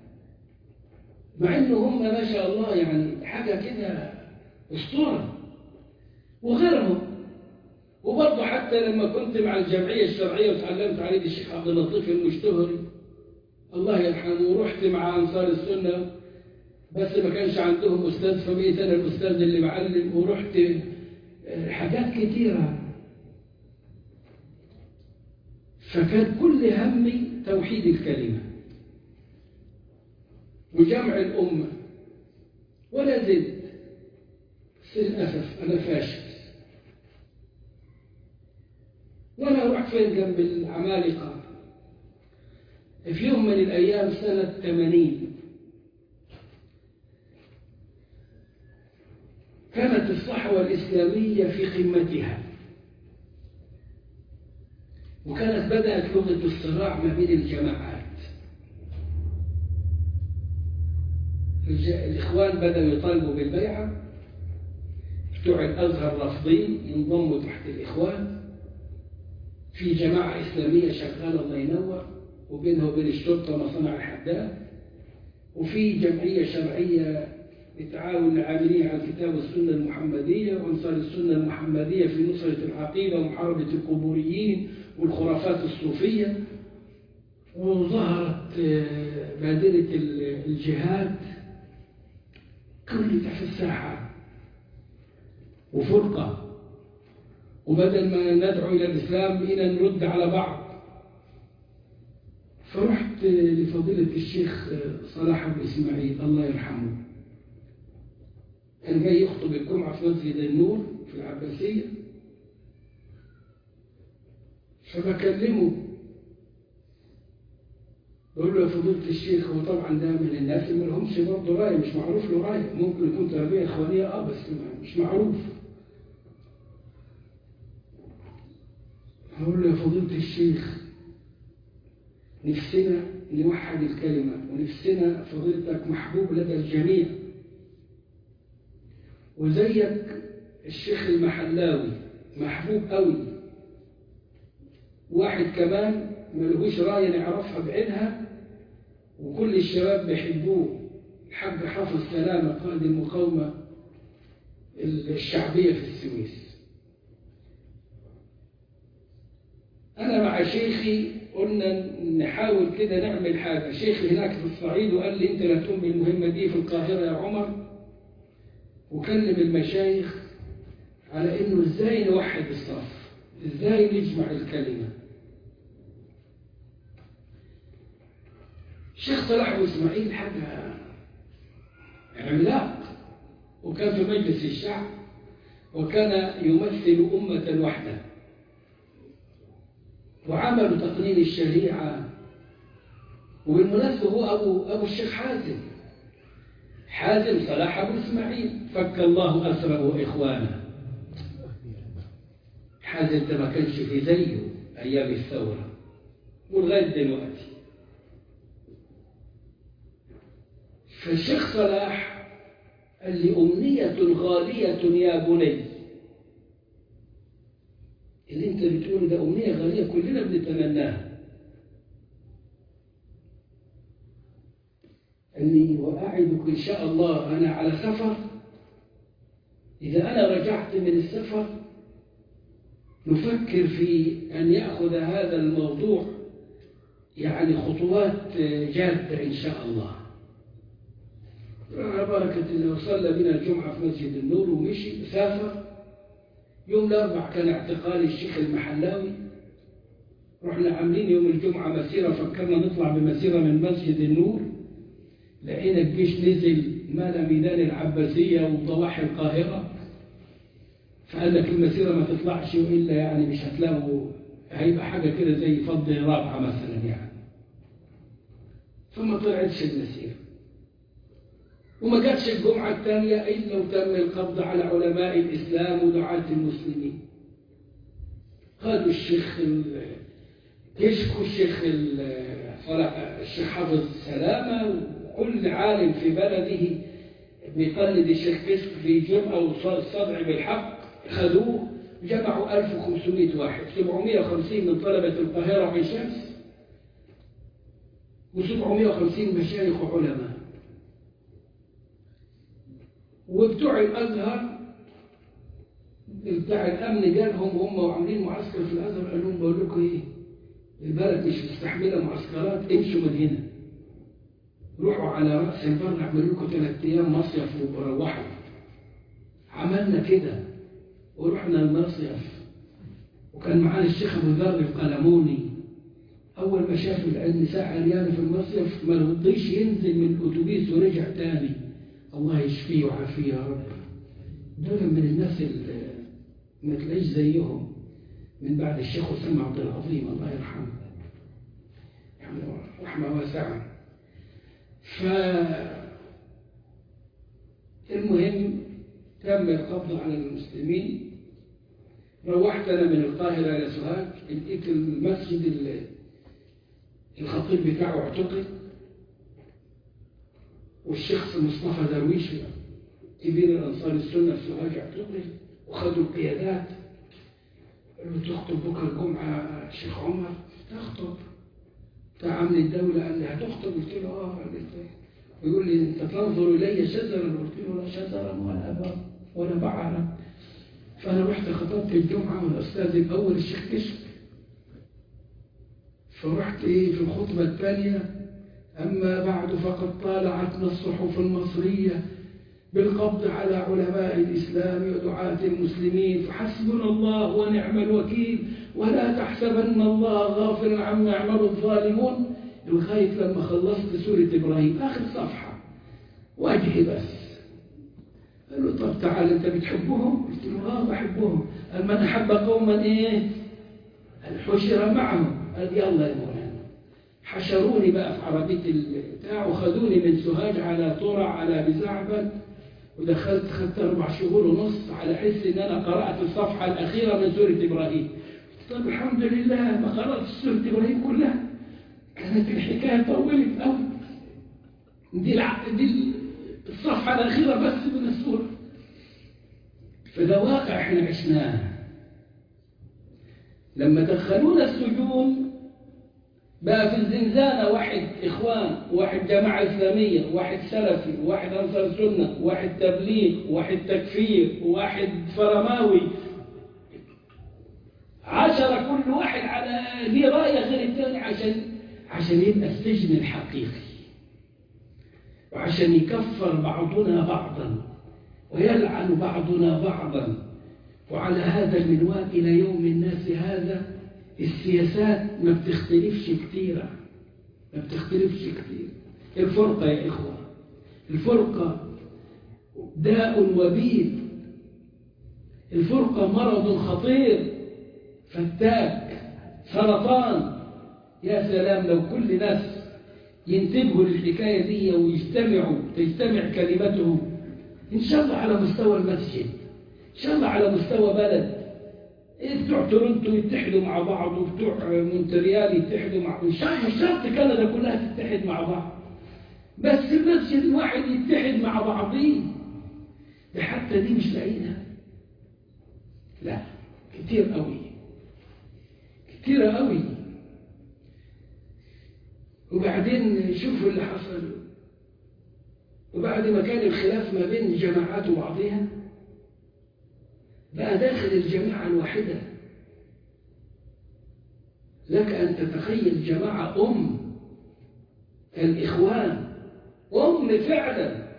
مع ان هم ما شاء الله يعني حاجه كده اسطوره وغيرهم وبرضه حتى لما كنت مع الجمعيه الشرعيه وتعلمت على ايد الشيخ عبد اللطيف المشتهري الله يرحمه ورحت مع أنصار السنة بس ما كانش عندهم أستاذ فبقيت أنا الأستاذ اللي معلم ورحت حاجات كتيرة فكان كل همي توحيد الكلمة وجمع الأمة ولا زلت بس للأسف أنا فاشل وأنا رحت فين جنب العمالقة في يوم من الأيام سنة 80 كانت الصحوة الإسلامية في قمتها وكانت بدأت لغة الصراع ما بين الجماعات الإخوان بدأوا يطالبوا بالبيعة بتوع الأزهر رافضين ينضموا تحت الإخوان في جماعة إسلامية شغالة الله ينور وبينها وبين الشرطة مصنع الحداد وفي جمعية شرعية بتعاون العاملين على الكتاب والسنة المحمدية وأنصار السنة المحمدية في نصرة العقيدة ومحاربة القبوريين والخرافات الصوفية وظهرت بادرة الجهاد كل ده في الساحة وفرقة وبدل ما ندعو إلى الإسلام بقينا نرد على بعض فرحت لفضيلة الشيخ صلاح أبو إسماعيل الله يرحمه كان جاي يخطب الجمعة في مسجد النور في العباسية فبكلمه بقول له يا فضيلة الشيخ هو طبعا ده من الناس اللي لهمش برضه راي مش معروف له راي ممكن يكون تربية إخوانية اه بس مش معروف هقول له يا فضيلة الشيخ نفسنا نوحد الكلمة ونفسنا فضيلتك محبوب لدى الجميع وزيك الشيخ المحلاوي محبوب قوي واحد كمان ملهوش راية نعرفها بعينها وكل الشباب بيحبوه الحاج حافظ سلامة قائد المقاومة الشعبية في السويس أنا مع شيخي قلنا نحاول كده نعمل حاجة شيخ هناك في الصعيد وقال لي أنت لا تقوم بالمهمة دي في القاهرة يا عمر وكلم المشايخ على إنه إزاي نوحد الصف إزاي نجمع الكلمة الشيخ صلاح أبو إسماعيل حاجة عملاق وكان في مجلس الشعب وكان يمثل أمة واحدة وعملوا تقنين الشريعة وبالمناسبة هو أبو, أبو الشيخ حازم حازم صلاح أبو إسماعيل فك الله أسره وإخوانه حازم ده ما كانش في زيه أيام الثورة ولغاية دلوقتي فالشيخ صلاح قال لي أمنية غالية يا بني اللي انت بتقوله ده أمنية غالية كلنا بنتمناها أني وأعدك إن شاء الله أنا على سفر إذا أنا رجعت من السفر نفكر في أن يأخذ هذا الموضوع يعني خطوات جادة إن شاء الله على بركة الله وصلى بنا الجمعة في مسجد النور ومشي سافر يوم الأربع كان اعتقال الشيخ المحلاوي رحنا عاملين يوم الجمعة مسيرة فكرنا نطلع بمسيرة من مسجد النور لقينا الجيش نزل ملا ميدان العباسية وضواحي القاهرة فقال لك المسيرة ما تطلعش إلا يعني مش هتلاقوا هيبقى حاجة كده زي فض رابعة مثلا يعني فما طلعتش المسيرة وما جاتش الجمعة الثانية إلا وتم القبض على علماء الإسلام ودعاة المسلمين خدوا الشيخ كشكوا الشيخ الشيخ حافظ سلامة وكل عالم في بلده بيقلد الشيخ كشك في جمعة والصدع بالحق خدوه جمعوا 1500 واحد 750 من طلبة القاهرة وعين شمس و750 مشايخ وعلماء وبتوع الأزهر بتاع الأمن جالهم هم وعاملين معسكر في الأزهر قال لهم بقول لكم إيه البلد مش مستحملة معسكرات امشوا من هنا روحوا على رأس البر اعملوا لكم ثلاث أيام مصيف وروحوا عملنا كده ورحنا المصيف وكان معانا الشيخ أبو ذر القلموني أول ما شاف النساء عريانة في المصيف ما رضيش ينزل من الأتوبيس ورجع تاني الله يشفيه ويعافيه يا رب دول من الناس اللي ما تلاقيش زيهم من بعد الشيخ أسامة عبد العظيم الله يرحمه رحمة واسعة ف المهم تم القبض على المسلمين روحت أنا من القاهرة إلى سوهاج لقيت المسجد الخطيب بتاعه اعتقل والشيخ مصطفى درويش كبير الأنصار السنة في سوهاج اعتقل وخدوا القيادات قالوا تخطب بكرة الجمعة شيخ عمر تخطب بتاع أمن الدولة قال لي هتخطب قلت له اه قال لي ويقول لي انت تنظر الي شجرا قلت له لا شجرا ولا أبا ولا بعرا فأنا رحت خطبت الجمعة والأستاذ الأول الشيخ كشك فرحت إيه في الخطبة الثانية أما بعد فقد طالعتنا الصحف المصرية بالقبض على علماء الإسلام ودعاة المسلمين فحسبنا الله ونعم الوكيل ولا تحسبن الله غافلا عما يعمل الظالمون لغاية لما خلصت سورة إبراهيم آخر صفحة وجهي بس قال له طب تعال أنت بتحبهم؟ قلت له آه بحبهم قال من أحب قوما إيه؟ قال حشر معهم قال يلا يا مولانا حشروني بقى في عربية البتاع وخدوني من سوهاج على طرع على بزعبل ودخلت خدت أربع شهور ونص على حس إن أنا قرأت الصفحة الأخيرة من سورة إبراهيم طب الحمد لله ما قرأت سورة إبراهيم كلها كانت الحكاية طولت قوي دي, الع... دي الصفحة الأخيرة بس من السورة فده واقع احنا عشناه لما دخلونا السجون بقى في الزنزانة واحد إخوان واحد جماعة إسلامية واحد سلفي واحد أنصار سنة واحد تبليغ واحد تكفير واحد فرماوي عشرة كل واحد على ليه رأي غير الثاني عشان عشان يبقى السجن الحقيقي وعشان يكفر بعضنا بعضا ويلعن بعضنا بعضا وعلى هذا المنوال إلى يوم الناس هذا السياسات ما بتختلفش كتيرة ما بتختلفش كتير الفرقة يا إخوة الفرقة داء وبيل الفرقة مرض خطير فتاك سرطان يا سلام لو كل ناس ينتبهوا للحكاية دي ويجتمعوا تجتمع كلمتهم إن شاء الله على مستوى المسجد إن شاء الله على مستوى بلد بتوع تورنتو يتحدوا مع بعض وبتوع مونتريال يتحدوا مع مش شرط كندا كلها تتحد مع بعض بس المسجد الواحد يتحد مع بعضيه ده حتى دي مش لاقيينها لا كتير قوي كتير قوي وبعدين شوفوا اللي حصل وبعد ما كان الخلاف ما بين الجماعات وبعضها بقى داخل الجماعة الواحدة لك أن تتخيل جماعة أم الإخوان أم فعلا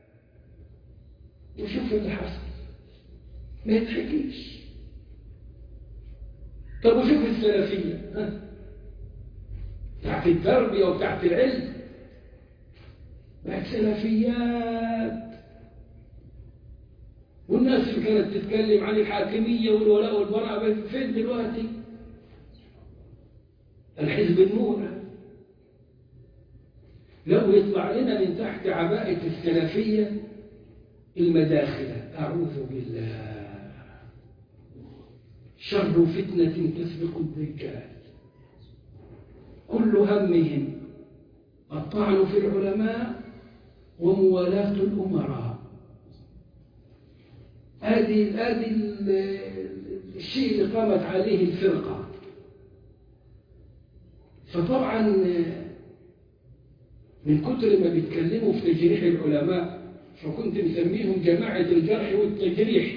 وشوف اللي حصل ما يتحكيش طب وشوف السلفية ها؟ بتاعت التربية وبتاعت العلم بقت سلفيات والناس اللي كانت تتكلم عن الحاكمية والولاء والبراء فين دلوقتي الحزب النور لو يطلع لنا من تحت عباءة السلفية المداخلة أعوذ بالله شر فتنة تسبق الدجال كل همهم الطعن في العلماء وموالاة الأمراء هذه هذه الشيء اللي قامت عليه الفرقة فطبعا من كتر ما بيتكلموا في تجريح العلماء فكنت مسميهم جماعة الجرح والتجريح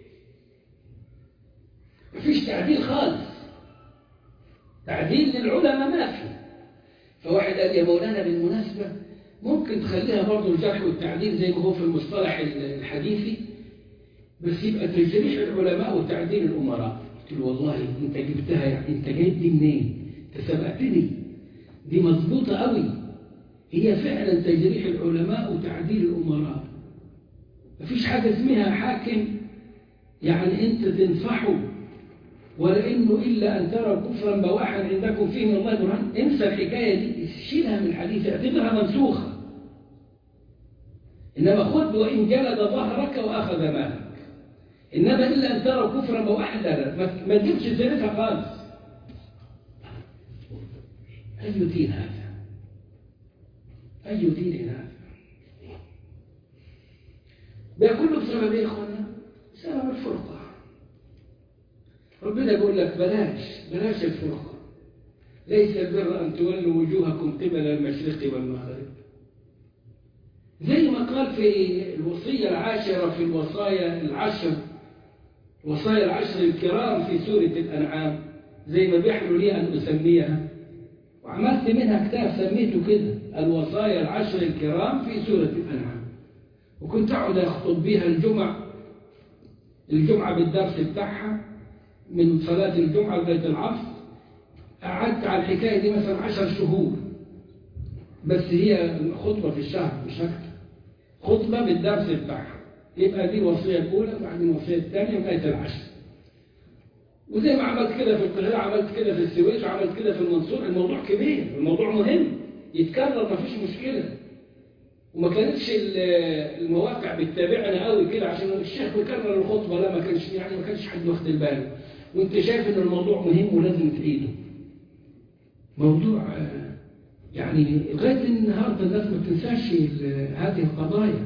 مفيش تعديل خالص تعديل للعلماء ما في فواحد قال يا مولانا بالمناسبة ممكن تخليها برضه الجرح والتعديل زي ما هو في المصطلح الحديثي بس يبقى تجريح العلماء وتعديل الأمراء قلت له والله انت جبتها يعني انت جايب دي منين انت سبقتني دي مظبوطة قوي هي فعلا تجريح العلماء وتعديل الأمراء مفيش حاجة اسمها حاكم يعني انت تنصحه ولانه الا ان تروا كفرا بواحا عندكم فيه من الله برهان انسى الحكايه دي شيلها من الحديث اعتبرها منسوخه انما خذ وان جلد ظهرك واخذ مالك انما الا ان تروا كفرا بواحا لا لا ما تجيبش سيرتها خالص اي دين هذا اي دين هذا ده كله بسبب ايه يا اخوانا بسبب الفرقه ربنا يقول لك بلاش بلاش الفرقة ليس البر أن تولوا وجوهكم قبل المشرق والمغرب زي ما قال في الوصية العاشرة في الوصايا العشر وصايا العشر الكرام في سورة الأنعام زي ما بيحلوا لي أن أسميها وعملت منها كتاب سميته كده الوصايا العشر الكرام في سورة الأنعام وكنت أقعد أخطب بيها الجمع الجمعة بالدرس بتاعها من صلاة الجمعة لغاية العصر قعدت على الحكاية دي مثلا عشر شهور بس هي خطبة في الشهر مش أكتر خطبة بالدرس بتاعها يبقى دي الوصية الأولى وبعدين الوصية الثانية لغاية العشر وزي ما عملت كده في القاهرة عملت كده في السويس وعملت كده في المنصورة الموضوع كبير الموضوع مهم يتكرر ما فيش مشكلة وما كانتش المواقع بتتابعنا قوي كده عشان الشيخ بيكرر الخطبة لا ما كانش يعني ما كانش حد واخد باله وانت شايف ان الموضوع مهم ولازم تعيده موضوع يعني لغايه النهارده الناس ما تنساش هذه القضايا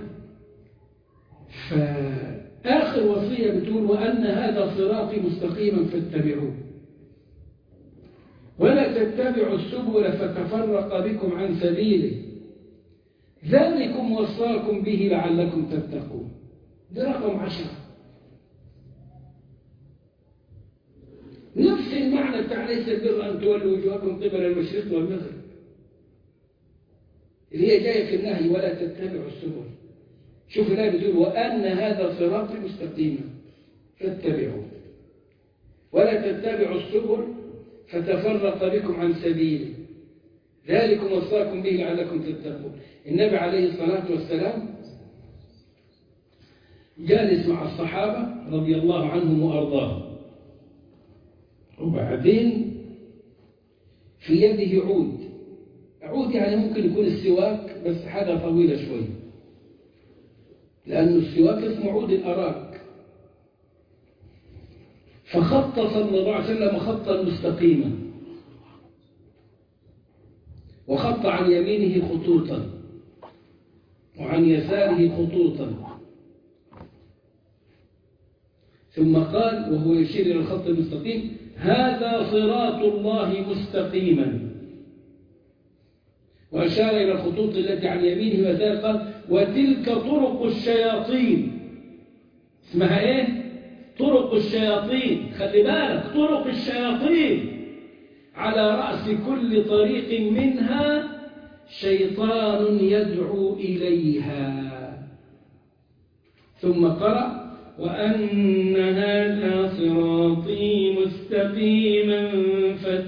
فاخر وصيه بتقول وان هذا صراطي مستقيما فاتبعوه ولا تتبعوا السبل فتفرق بكم عن سبيله ذلكم وصاكم به لعلكم تتقون ده رقم عشره نفس المعنى بتاع ليس البر أن تولوا وجوهكم قبل المشرق والمغرب اللي هي جاية في النهي ولا تتبعوا السبل شوف الآية بتقول وأن هذا صراطي مستقيما فاتبعوه ولا تتبعوا السبل فتفرق بكم عن سبيله ذلكم وصاكم به لعلكم تتقون النبي عليه الصلاة والسلام جالس مع الصحابة رضي الله عنهم وأرضاهم وبعدين في يده عود عود يعني ممكن يكون السواك بس حاجة طويلة شوية لأن السواك اسمه عود الأراك فخط صلى الله عليه وسلم خطا مستقيما وخط عن يمينه خطوطا وعن يساره خطوطا ثم قال وهو يشير إلى الخط المستقيم هذا صراط الله مستقيما وأشار إلى الخطوط التي عن يمينه وذلك قال وتلك طرق الشياطين اسمها ايه طرق الشياطين خلي بالك طرق الشياطين على رأس كل طريق منها شيطان يدعو إليها ثم قرأ وأن هذا صراطي مستقيما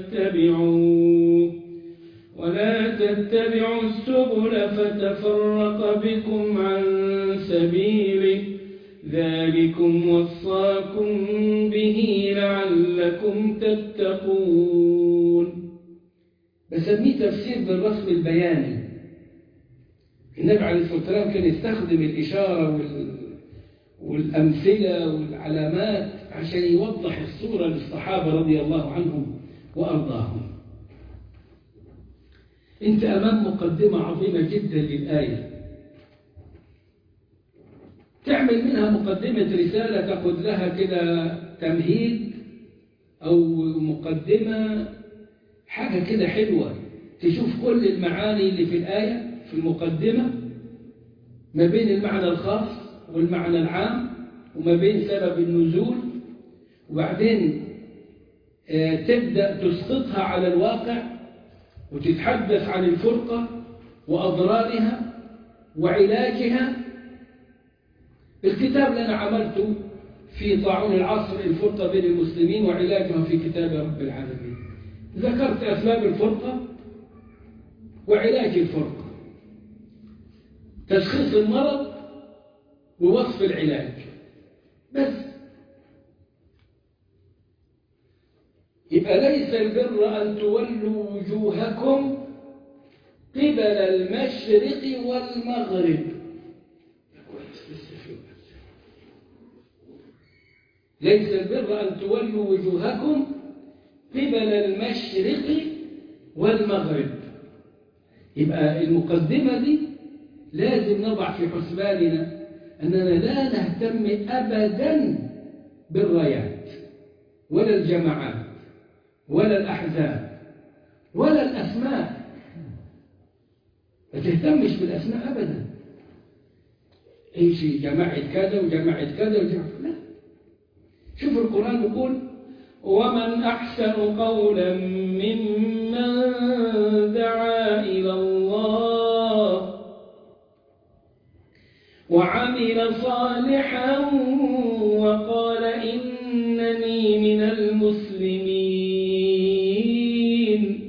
فاتبعوه ولا تتبعوا السبل فتفرق تفرق بكم عن سبيله ذلكم وصاكم به لعلكم تتقون بسميه تفسير بالرسم البياني النبي عليه الصلاة والسلام كان يستخدم الإشارة وال... والأمثلة والعلامات عشان يوضح الصورة للصحابة رضي الله عنهم وأرضاهم أنت أمام مقدمة عظيمة جدا للآية تعمل منها مقدمة رسالة تاخد لها كده تمهيد أو مقدمة حاجة كده حلوة تشوف كل المعاني اللي في الآية في المقدمة ما بين المعنى الخاص والمعنى العام وما بين سبب النزول وبعدين تبدأ تسقطها على الواقع وتتحدث عن الفرقة وأضرارها وعلاجها الكتاب اللي أنا عملته في طاعون العصر الفرقة بين المسلمين وعلاجها في كتاب رب العالمين ذكرت أسباب الفرقة وعلاج الفرقة تشخيص المرض ووصف العلاج بس يبقى ليس البر أن تولوا وجوهكم قبل المشرق والمغرب ليس البر أن تولوا وجوهكم قبل المشرق والمغرب يبقى المقدمة دي لازم نضع في حسباننا أننا لا نهتم أبدا بالرايات ولا الجماعات ولا الأحزاب ولا الأسماء ما تهتمش بالأسماء أبدا ايش جماعة كذا وجماعة كذا وجماعة لا شوف القرآن يقول ومن أحسن قولا ممن دعا إلى الله وعمل صالحا وقال إنني من المسلمين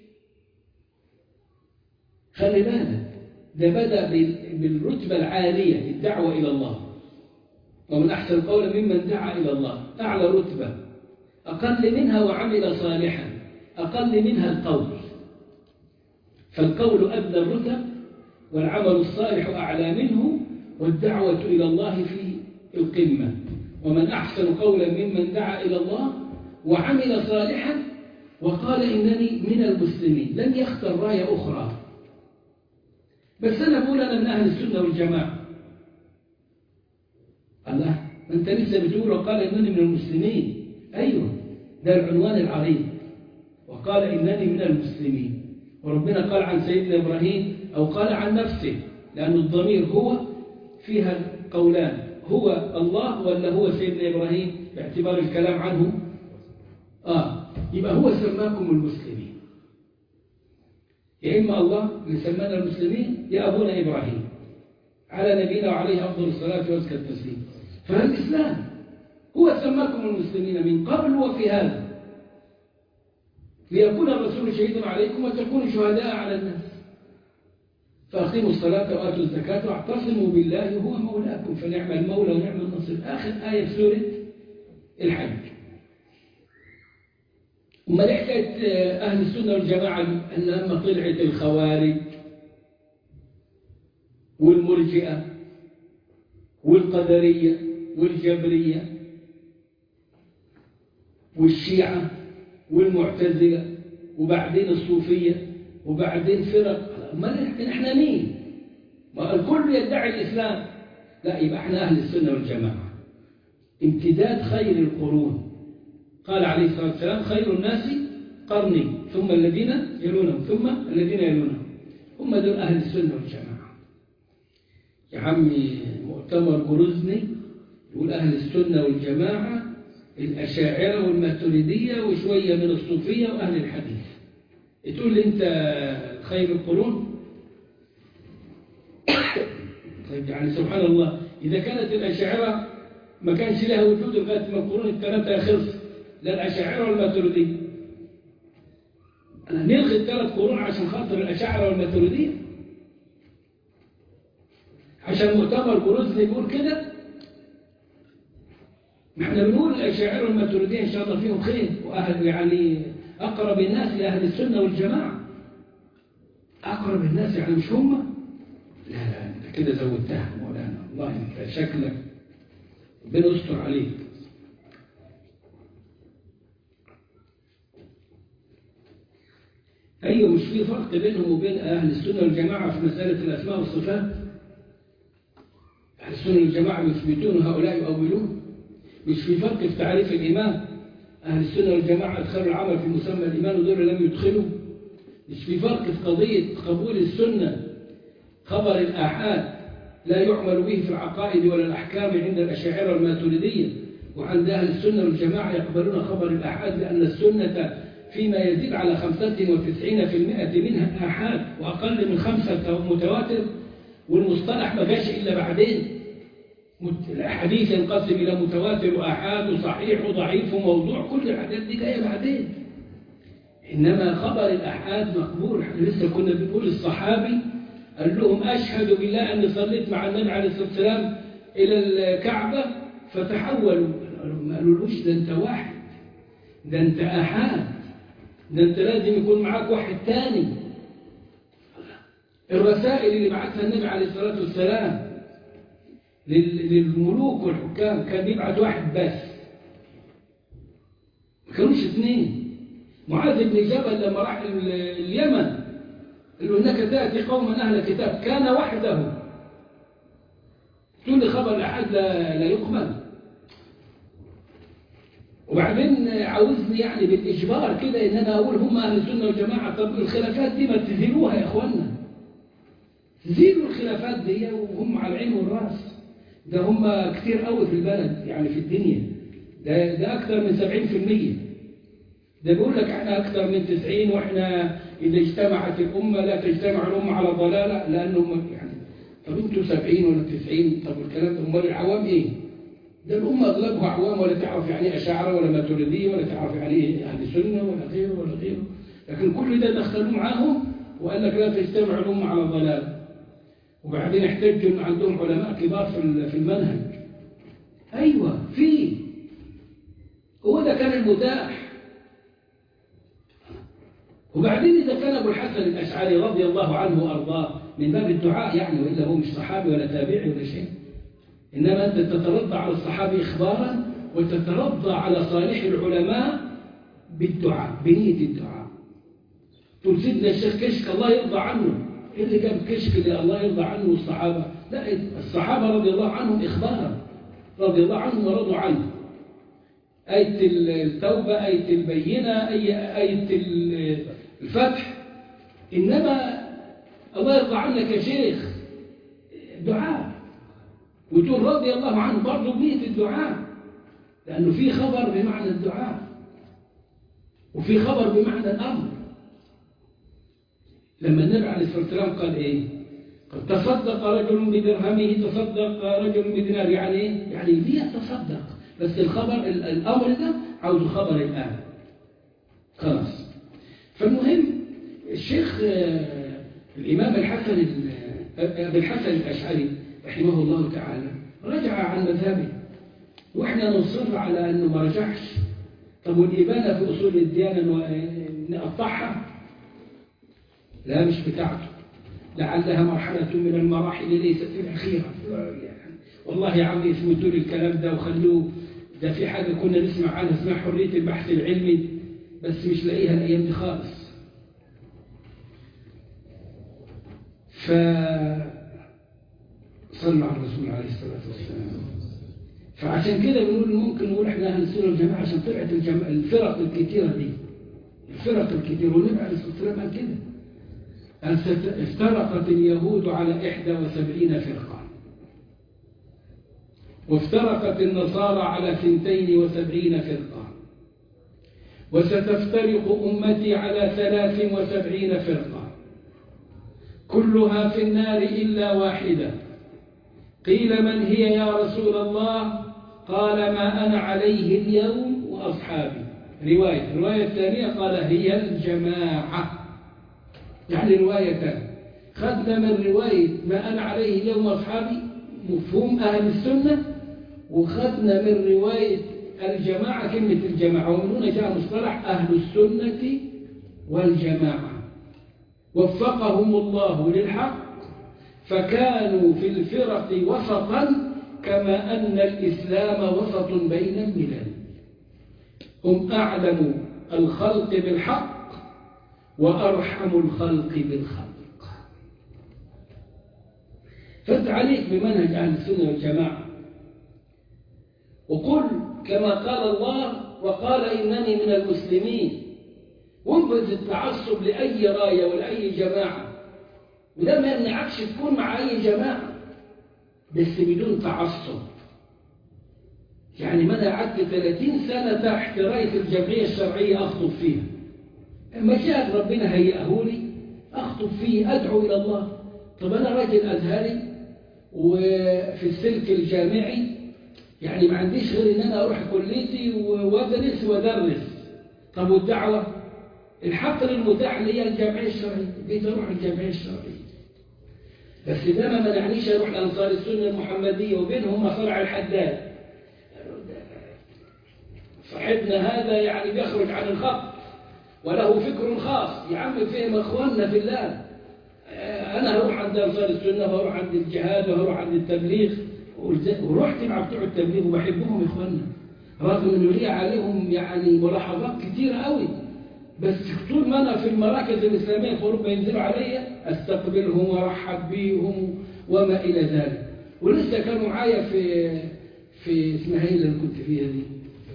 خلي بالك ده بدأ بالرتبة العالية الدعوة إلى الله ومن أحسن قولا ممن دعا إلى الله أعلى رتبة أقل منها وعمل صالحا أقل منها القول فالقول أدنى الرتب والعمل الصالح أعلى منه والدعوة إلى الله في القمة ومن أحسن قولا ممن دعا إلى الله وعمل صالحا وقال إنني من المسلمين لم يختر راية أخرى بس أنا بقول أنا من أهل السنة والجماعة الله أنت لسه بتقول وقال إنني من المسلمين أيوة ده العنوان العريض وقال إنني من المسلمين وربنا قال عن سيدنا إبراهيم أو قال عن نفسه لأن الضمير هو فيها قولان هو الله ولا هو سيدنا إبراهيم باعتبار الكلام عنه آه يبقى هو سماكم المسلمين يا إما الله اللي سمانا المسلمين يا أبونا إبراهيم على نبينا وعليه أفضل الصلاة وأزكى التسليم فالإسلام هو سماكم المسلمين من قبل وفي هذا ليكون الرسول شهيدا عليكم وتكونوا شهداء على الناس فأقيموا الصلاة وآتوا الزكاة واعتصموا بالله هو مولاكم فنعم المولى ونعم النصير آخر آية في سورة الحج أما حكاية أهل السنة والجماعة أن لما طلعت الخوارج والمرجئة والقدرية والجبرية والشيعة والمعتزلة وبعدين الصوفية وبعدين فرق ما احنا مين ما الكل يدعي الإسلام لا يبقى احنا أهل السنة والجماعة امتداد خير القرون قال عليه الصلاة والسلام خير الناس قرني ثم الذين يلونهم ثم الذين يلونهم هم دول أهل السنة والجماعة يا عمي مؤتمر جروزني يقول أهل السنة والجماعة الأشاعرة والماتريدية وشوية من الصوفية وأهل الحديث تقول لي أنت خير القرون طيب يعني سبحان الله إذا كانت الأشاعرة ما كانش لها وجود لغاية ما القرون الثلاثة خلص لا الأشاعرة والماتريدية نلغي الثلاث قرون عشان خاطر الأشاعرة والماتريدية عشان مؤتمر بروزلي بيقول كده ما احنا بنقول الأشاعرة والماتريدية إن شاء الله فيهم خير وأهل يعني أقرب الناس لأهل السنة والجماعة أقرب الناس يعني مش هم لا لا أنت كده زودتها مولانا والله أنت شكلك ربنا يستر عليك أيوة مش في فرق بينهم وبين أهل السنة والجماعة في مسألة الأسماء والصفات أهل السنة والجماعة يثبتون هؤلاء يؤولون مش في فرق في تعريف الإيمان أهل السنة والجماعة أدخلوا العمل في مسمى الإيمان ودول لم يدخلوا مش في فرق في قضية قبول السنة خبر الآحاد لا يعمل به في العقائد ولا الأحكام عند الأشاعرة والماتريدية وعند أهل السنة والجماعة يقبلون خبر الآحاد لأن السنة فيما يزيد على 95% منها آحاد وأقل من خمسة متواتر والمصطلح ما جاش إلا بعدين الحديث ينقسم إلى متواتر وآحاد وصحيح وضعيف وموضوع كل الحاجات دي جاية بعدين إنما خبر الآحاد مقبول احنا لسه كنا بنقول الصحابي قال لهم أشهد بالله أني صليت مع النبي عليه الصلاة والسلام إلى الكعبة فتحولوا ما قالولوش ده أنت واحد ده أنت آحاد ده أنت لازم يكون معاك واحد تاني الرسائل اللي بعثها النبي عليه الصلاة والسلام للملوك والحكام كان بيبعت واحد بس ما كانوش اثنين معاذ بن جبل لما راح اليمن قال له انك تاتي قوما اهل كتاب كان وحده تقول لي خبر الاحد لا, لا يقبل وبعدين عاوزني يعني بالاجبار كده ان انا اقول هم اهل السنه والجماعه طب الخلافات دي ما تزيلوها يا اخوانا زيلوا الخلافات دي وهم على العين والراس ده هم كتير قوي في البلد يعني في الدنيا ده, ده أكثر من 70% ده بيقول لك احنا أكثر من 90 واحنا إذا اجتمعت الأمة لا تجتمع الأمة على ضلالة لأنهم يعني طب انتوا 70 ولا 90 طب الكلام ده امال العوام ايه؟ ده الأمة أغلبها عوام ولا تعرف يعني أشاعرة ولا ماتريدية ولا تعرف يعني إيه أهل سنة ولا غيره ولا غيره لكن كل ده دخلوه معاهم وقال لك لا تجتمع الأمة على ضلال وبعدين احتجوا ان عندهم علماء كبار في في المنهج ايوه في هو ده كان المتاح وبعدين اذا كان ابو الحسن الاشعري رضي الله عنه وارضاه من باب الدعاء يعني والا هو مش صحابي ولا تابعي ولا شيء انما انت تترضى على الصحابي اخبارا وتترضى على صالح العلماء بالدعاء بنيه الدعاء تقول سيدنا الشيخ كشك الله يرضى عنه ايه اللي جاب كشك اللي الله يرضى عنه والصحابة لا الصحابة رضي الله عنهم إخبارا رضي الله عنهم ورضوا عنه آية التوبة آية البينة آية الفتح إنما الله يرضى عنك يا شيخ دعاء وتقول رضي الله عنه برضه بنية الدعاء لأنه في خبر بمعنى الدعاء وفي خبر بمعنى الأمر لما النبي عليه الصلاة والسلام قال إيه قد تصدق رجل بدرهمه تصدق رجل بدينار يعني إيه يعني ليه تصدق بس الخبر الأمر ده عاوز الخبر الآن خلاص فالمهم الشيخ الإمام الحسن أبي الحسن الأشعري رحمه الله تعالى رجع عن مذهبه وإحنا نصر على أنه ما رجعش طب والإبانة في أصول الديانة نقطعها لا مش بتاعته لعلها مرحلة من المراحل ليست الأخيرة والله يا عم يثبتوا لي الكلام ده وخلوه ده في حاجة كنا نسمع عنها اسمها حرية البحث العلمي بس مش لاقيها الأيام دي خالص ف صلوا على الرسول عليه الصلاة والسلام فعشان كده بنقول ممكن نقول احنا اهل السنه والجماعه عشان طلعت الجم... الفرق الكتيره دي الفرق الكتيره والنبي عليه الصلاه والسلام قال كده افترقت اليهود على إحدى وسبعين فرقة وافترقت النصارى على ثنتين وسبعين فرقة وستفترق أمتي على ثلاث وسبعين فرقة كلها في النار إلا واحدة قيل من هي يا رسول الله قال ما أنا عليه اليوم وأصحابي رواية الرواية الثانية قال هي الجماعة يعني روايتان خدنا من رواية ما أنا عليه اليوم أصحابي مفهوم أهل السنة وخدنا من رواية الجماعة كلمة الجماعة ومن هنا جاء مصطلح أهل السنة والجماعة وفقهم الله للحق فكانوا في الفرق وسطا كما أن الإسلام وسط بين الملل هم أعلم الخلق بالحق وأرحم الخلق بالخلق فانت عليك بمنهج أهل السنة والجماعة وقل كما قال الله وقال إنني من المسلمين وانبذ التعصب لأي راية ولأي جماعة وده ما يمنعكش تكون مع أي جماعة بس بدون تعصب يعني ما انا قعدت 30 سنة تحت راية الجمعية الشرعية أخطب فيها لما جاء ربنا هيئه لي أخطب فيه أدعو إلى الله طب أنا راجل أزهري وفي السلك الجامعي يعني ما عنديش غير إن أنا أروح كليتي وأدرس وأدرس طب والدعوة الحق المتاح لي هي الجمعية الشرعية بقيت أروح الجمعية الشرعية بس ده ما منعنيش أروح لأنصار السنة المحمدية وبينهم مصارع الحداد صاحبنا هذا يعني بيخرج عن الخط وله فكر خاص يا عم فهم اخواننا في الله انا هروح عند انصار السنه وهروح عند الجهاد وهروح عند التبليغ ورحت مع بتوع التبليغ وبحبهم اخواننا رغم انه لي عليهم يعني ملاحظات كتيره قوي بس طول ما انا في المراكز الاسلاميه في اوروبا ينزلوا عليا استقبلهم وارحب بيهم وما الى ذلك ولسه كانوا معايا في في اسمها ايه اللي كنت فيها دي؟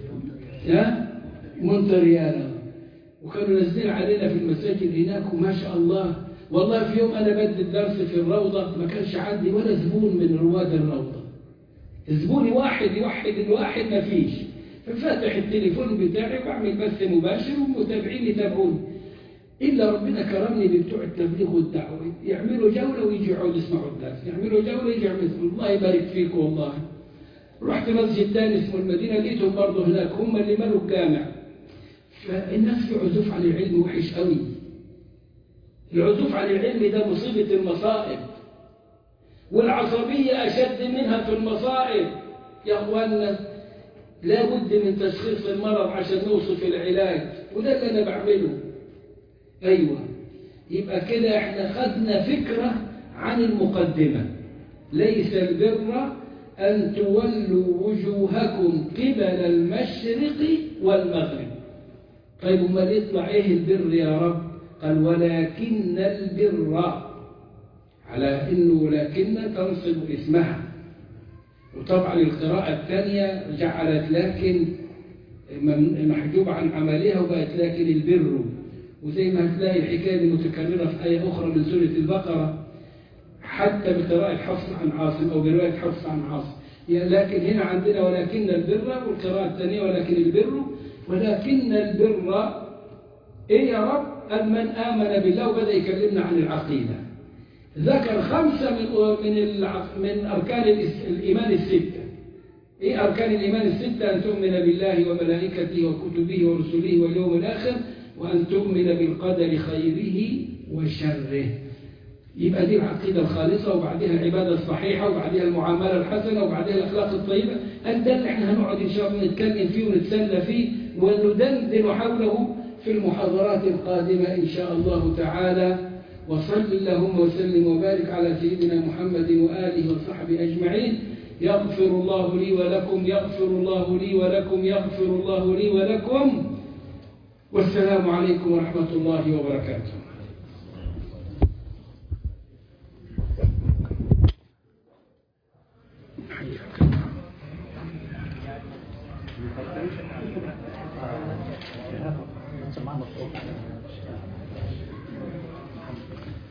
ها؟ مونتريال وكانوا نازلين علينا في المساجد هناك وما شاء الله والله في يوم انا بدي الدرس في الروضه ما كانش عندي ولا زبون من رواد الروضه زبوني واحد يوحد الواحد ما فيش ففاتح التليفون بتاعي وبعمل بث مباشر ومتابعين يتابعوني الا ربنا كرمني بتوع التبليغ والدعوه يعملوا جوله ويجي يقعدوا يسمعوا الدرس يعملوا جوله ويجي يعملوا الله يبارك فيك والله رحت مسجد تاني اسمه المدينه لقيتهم برضه هناك هم اللي ملوا الجامع فالناس في عزوف عن العلم وحش قوي العزوف عن العلم ده مصيبة المصائب والعصبية أشد منها في المصائب يا أخوانا لا بد من تشخيص المرض عشان نوصف العلاج وده اللي أنا بعمله أيوة يبقى كده احنا خدنا فكرة عن المقدمة ليس البر أن تولوا وجوهكم قبل المشرق والمغرب طيب امال يطلع ايه البر يا رب قال ولكن البر على انه لكن تنصب اسمها وطبعا القراءة الثانية جعلت لكن محجوب عن عملها وبقت لكن البر وزي ما هتلاقي الحكاية دي متكررة في آية أخرى من سورة البقرة حتى بقراءة حفص عن عاصم أو برواية حفص عن عاصم يعني لكن هنا عندنا ولكن البر والقراءة الثانية ولكن البر ولكن البر إيه يا رب أن من آمن بالله وبدأ يكلمنا عن العقيدة ذكر خمسة من من من أركان الإيمان الستة إيه أركان الإيمان الستة أن تؤمن بالله وملائكته وكتبه ورسله واليوم الآخر وأن تؤمن بالقدر خيره وشره يبقى دي العقيدة الخالصة وبعدها العبادة الصحيحة وبعدها المعاملة الحسنة وبعدها الأخلاق الطيبة أن ده اللي احنا هنقعد إن شاء الله نتكلم فيه ونتسلى فيه وندندن حوله في المحاضرات القادمة إن شاء الله تعالى وصل اللهم وسلم وبارك على سيدنا محمد وآله وصحبه أجمعين يغفر الله لي ولكم يغفر الله لي ولكم يغفر الله لي ولكم والسلام عليكم ورحمة الله وبركاته سمعنا الصوت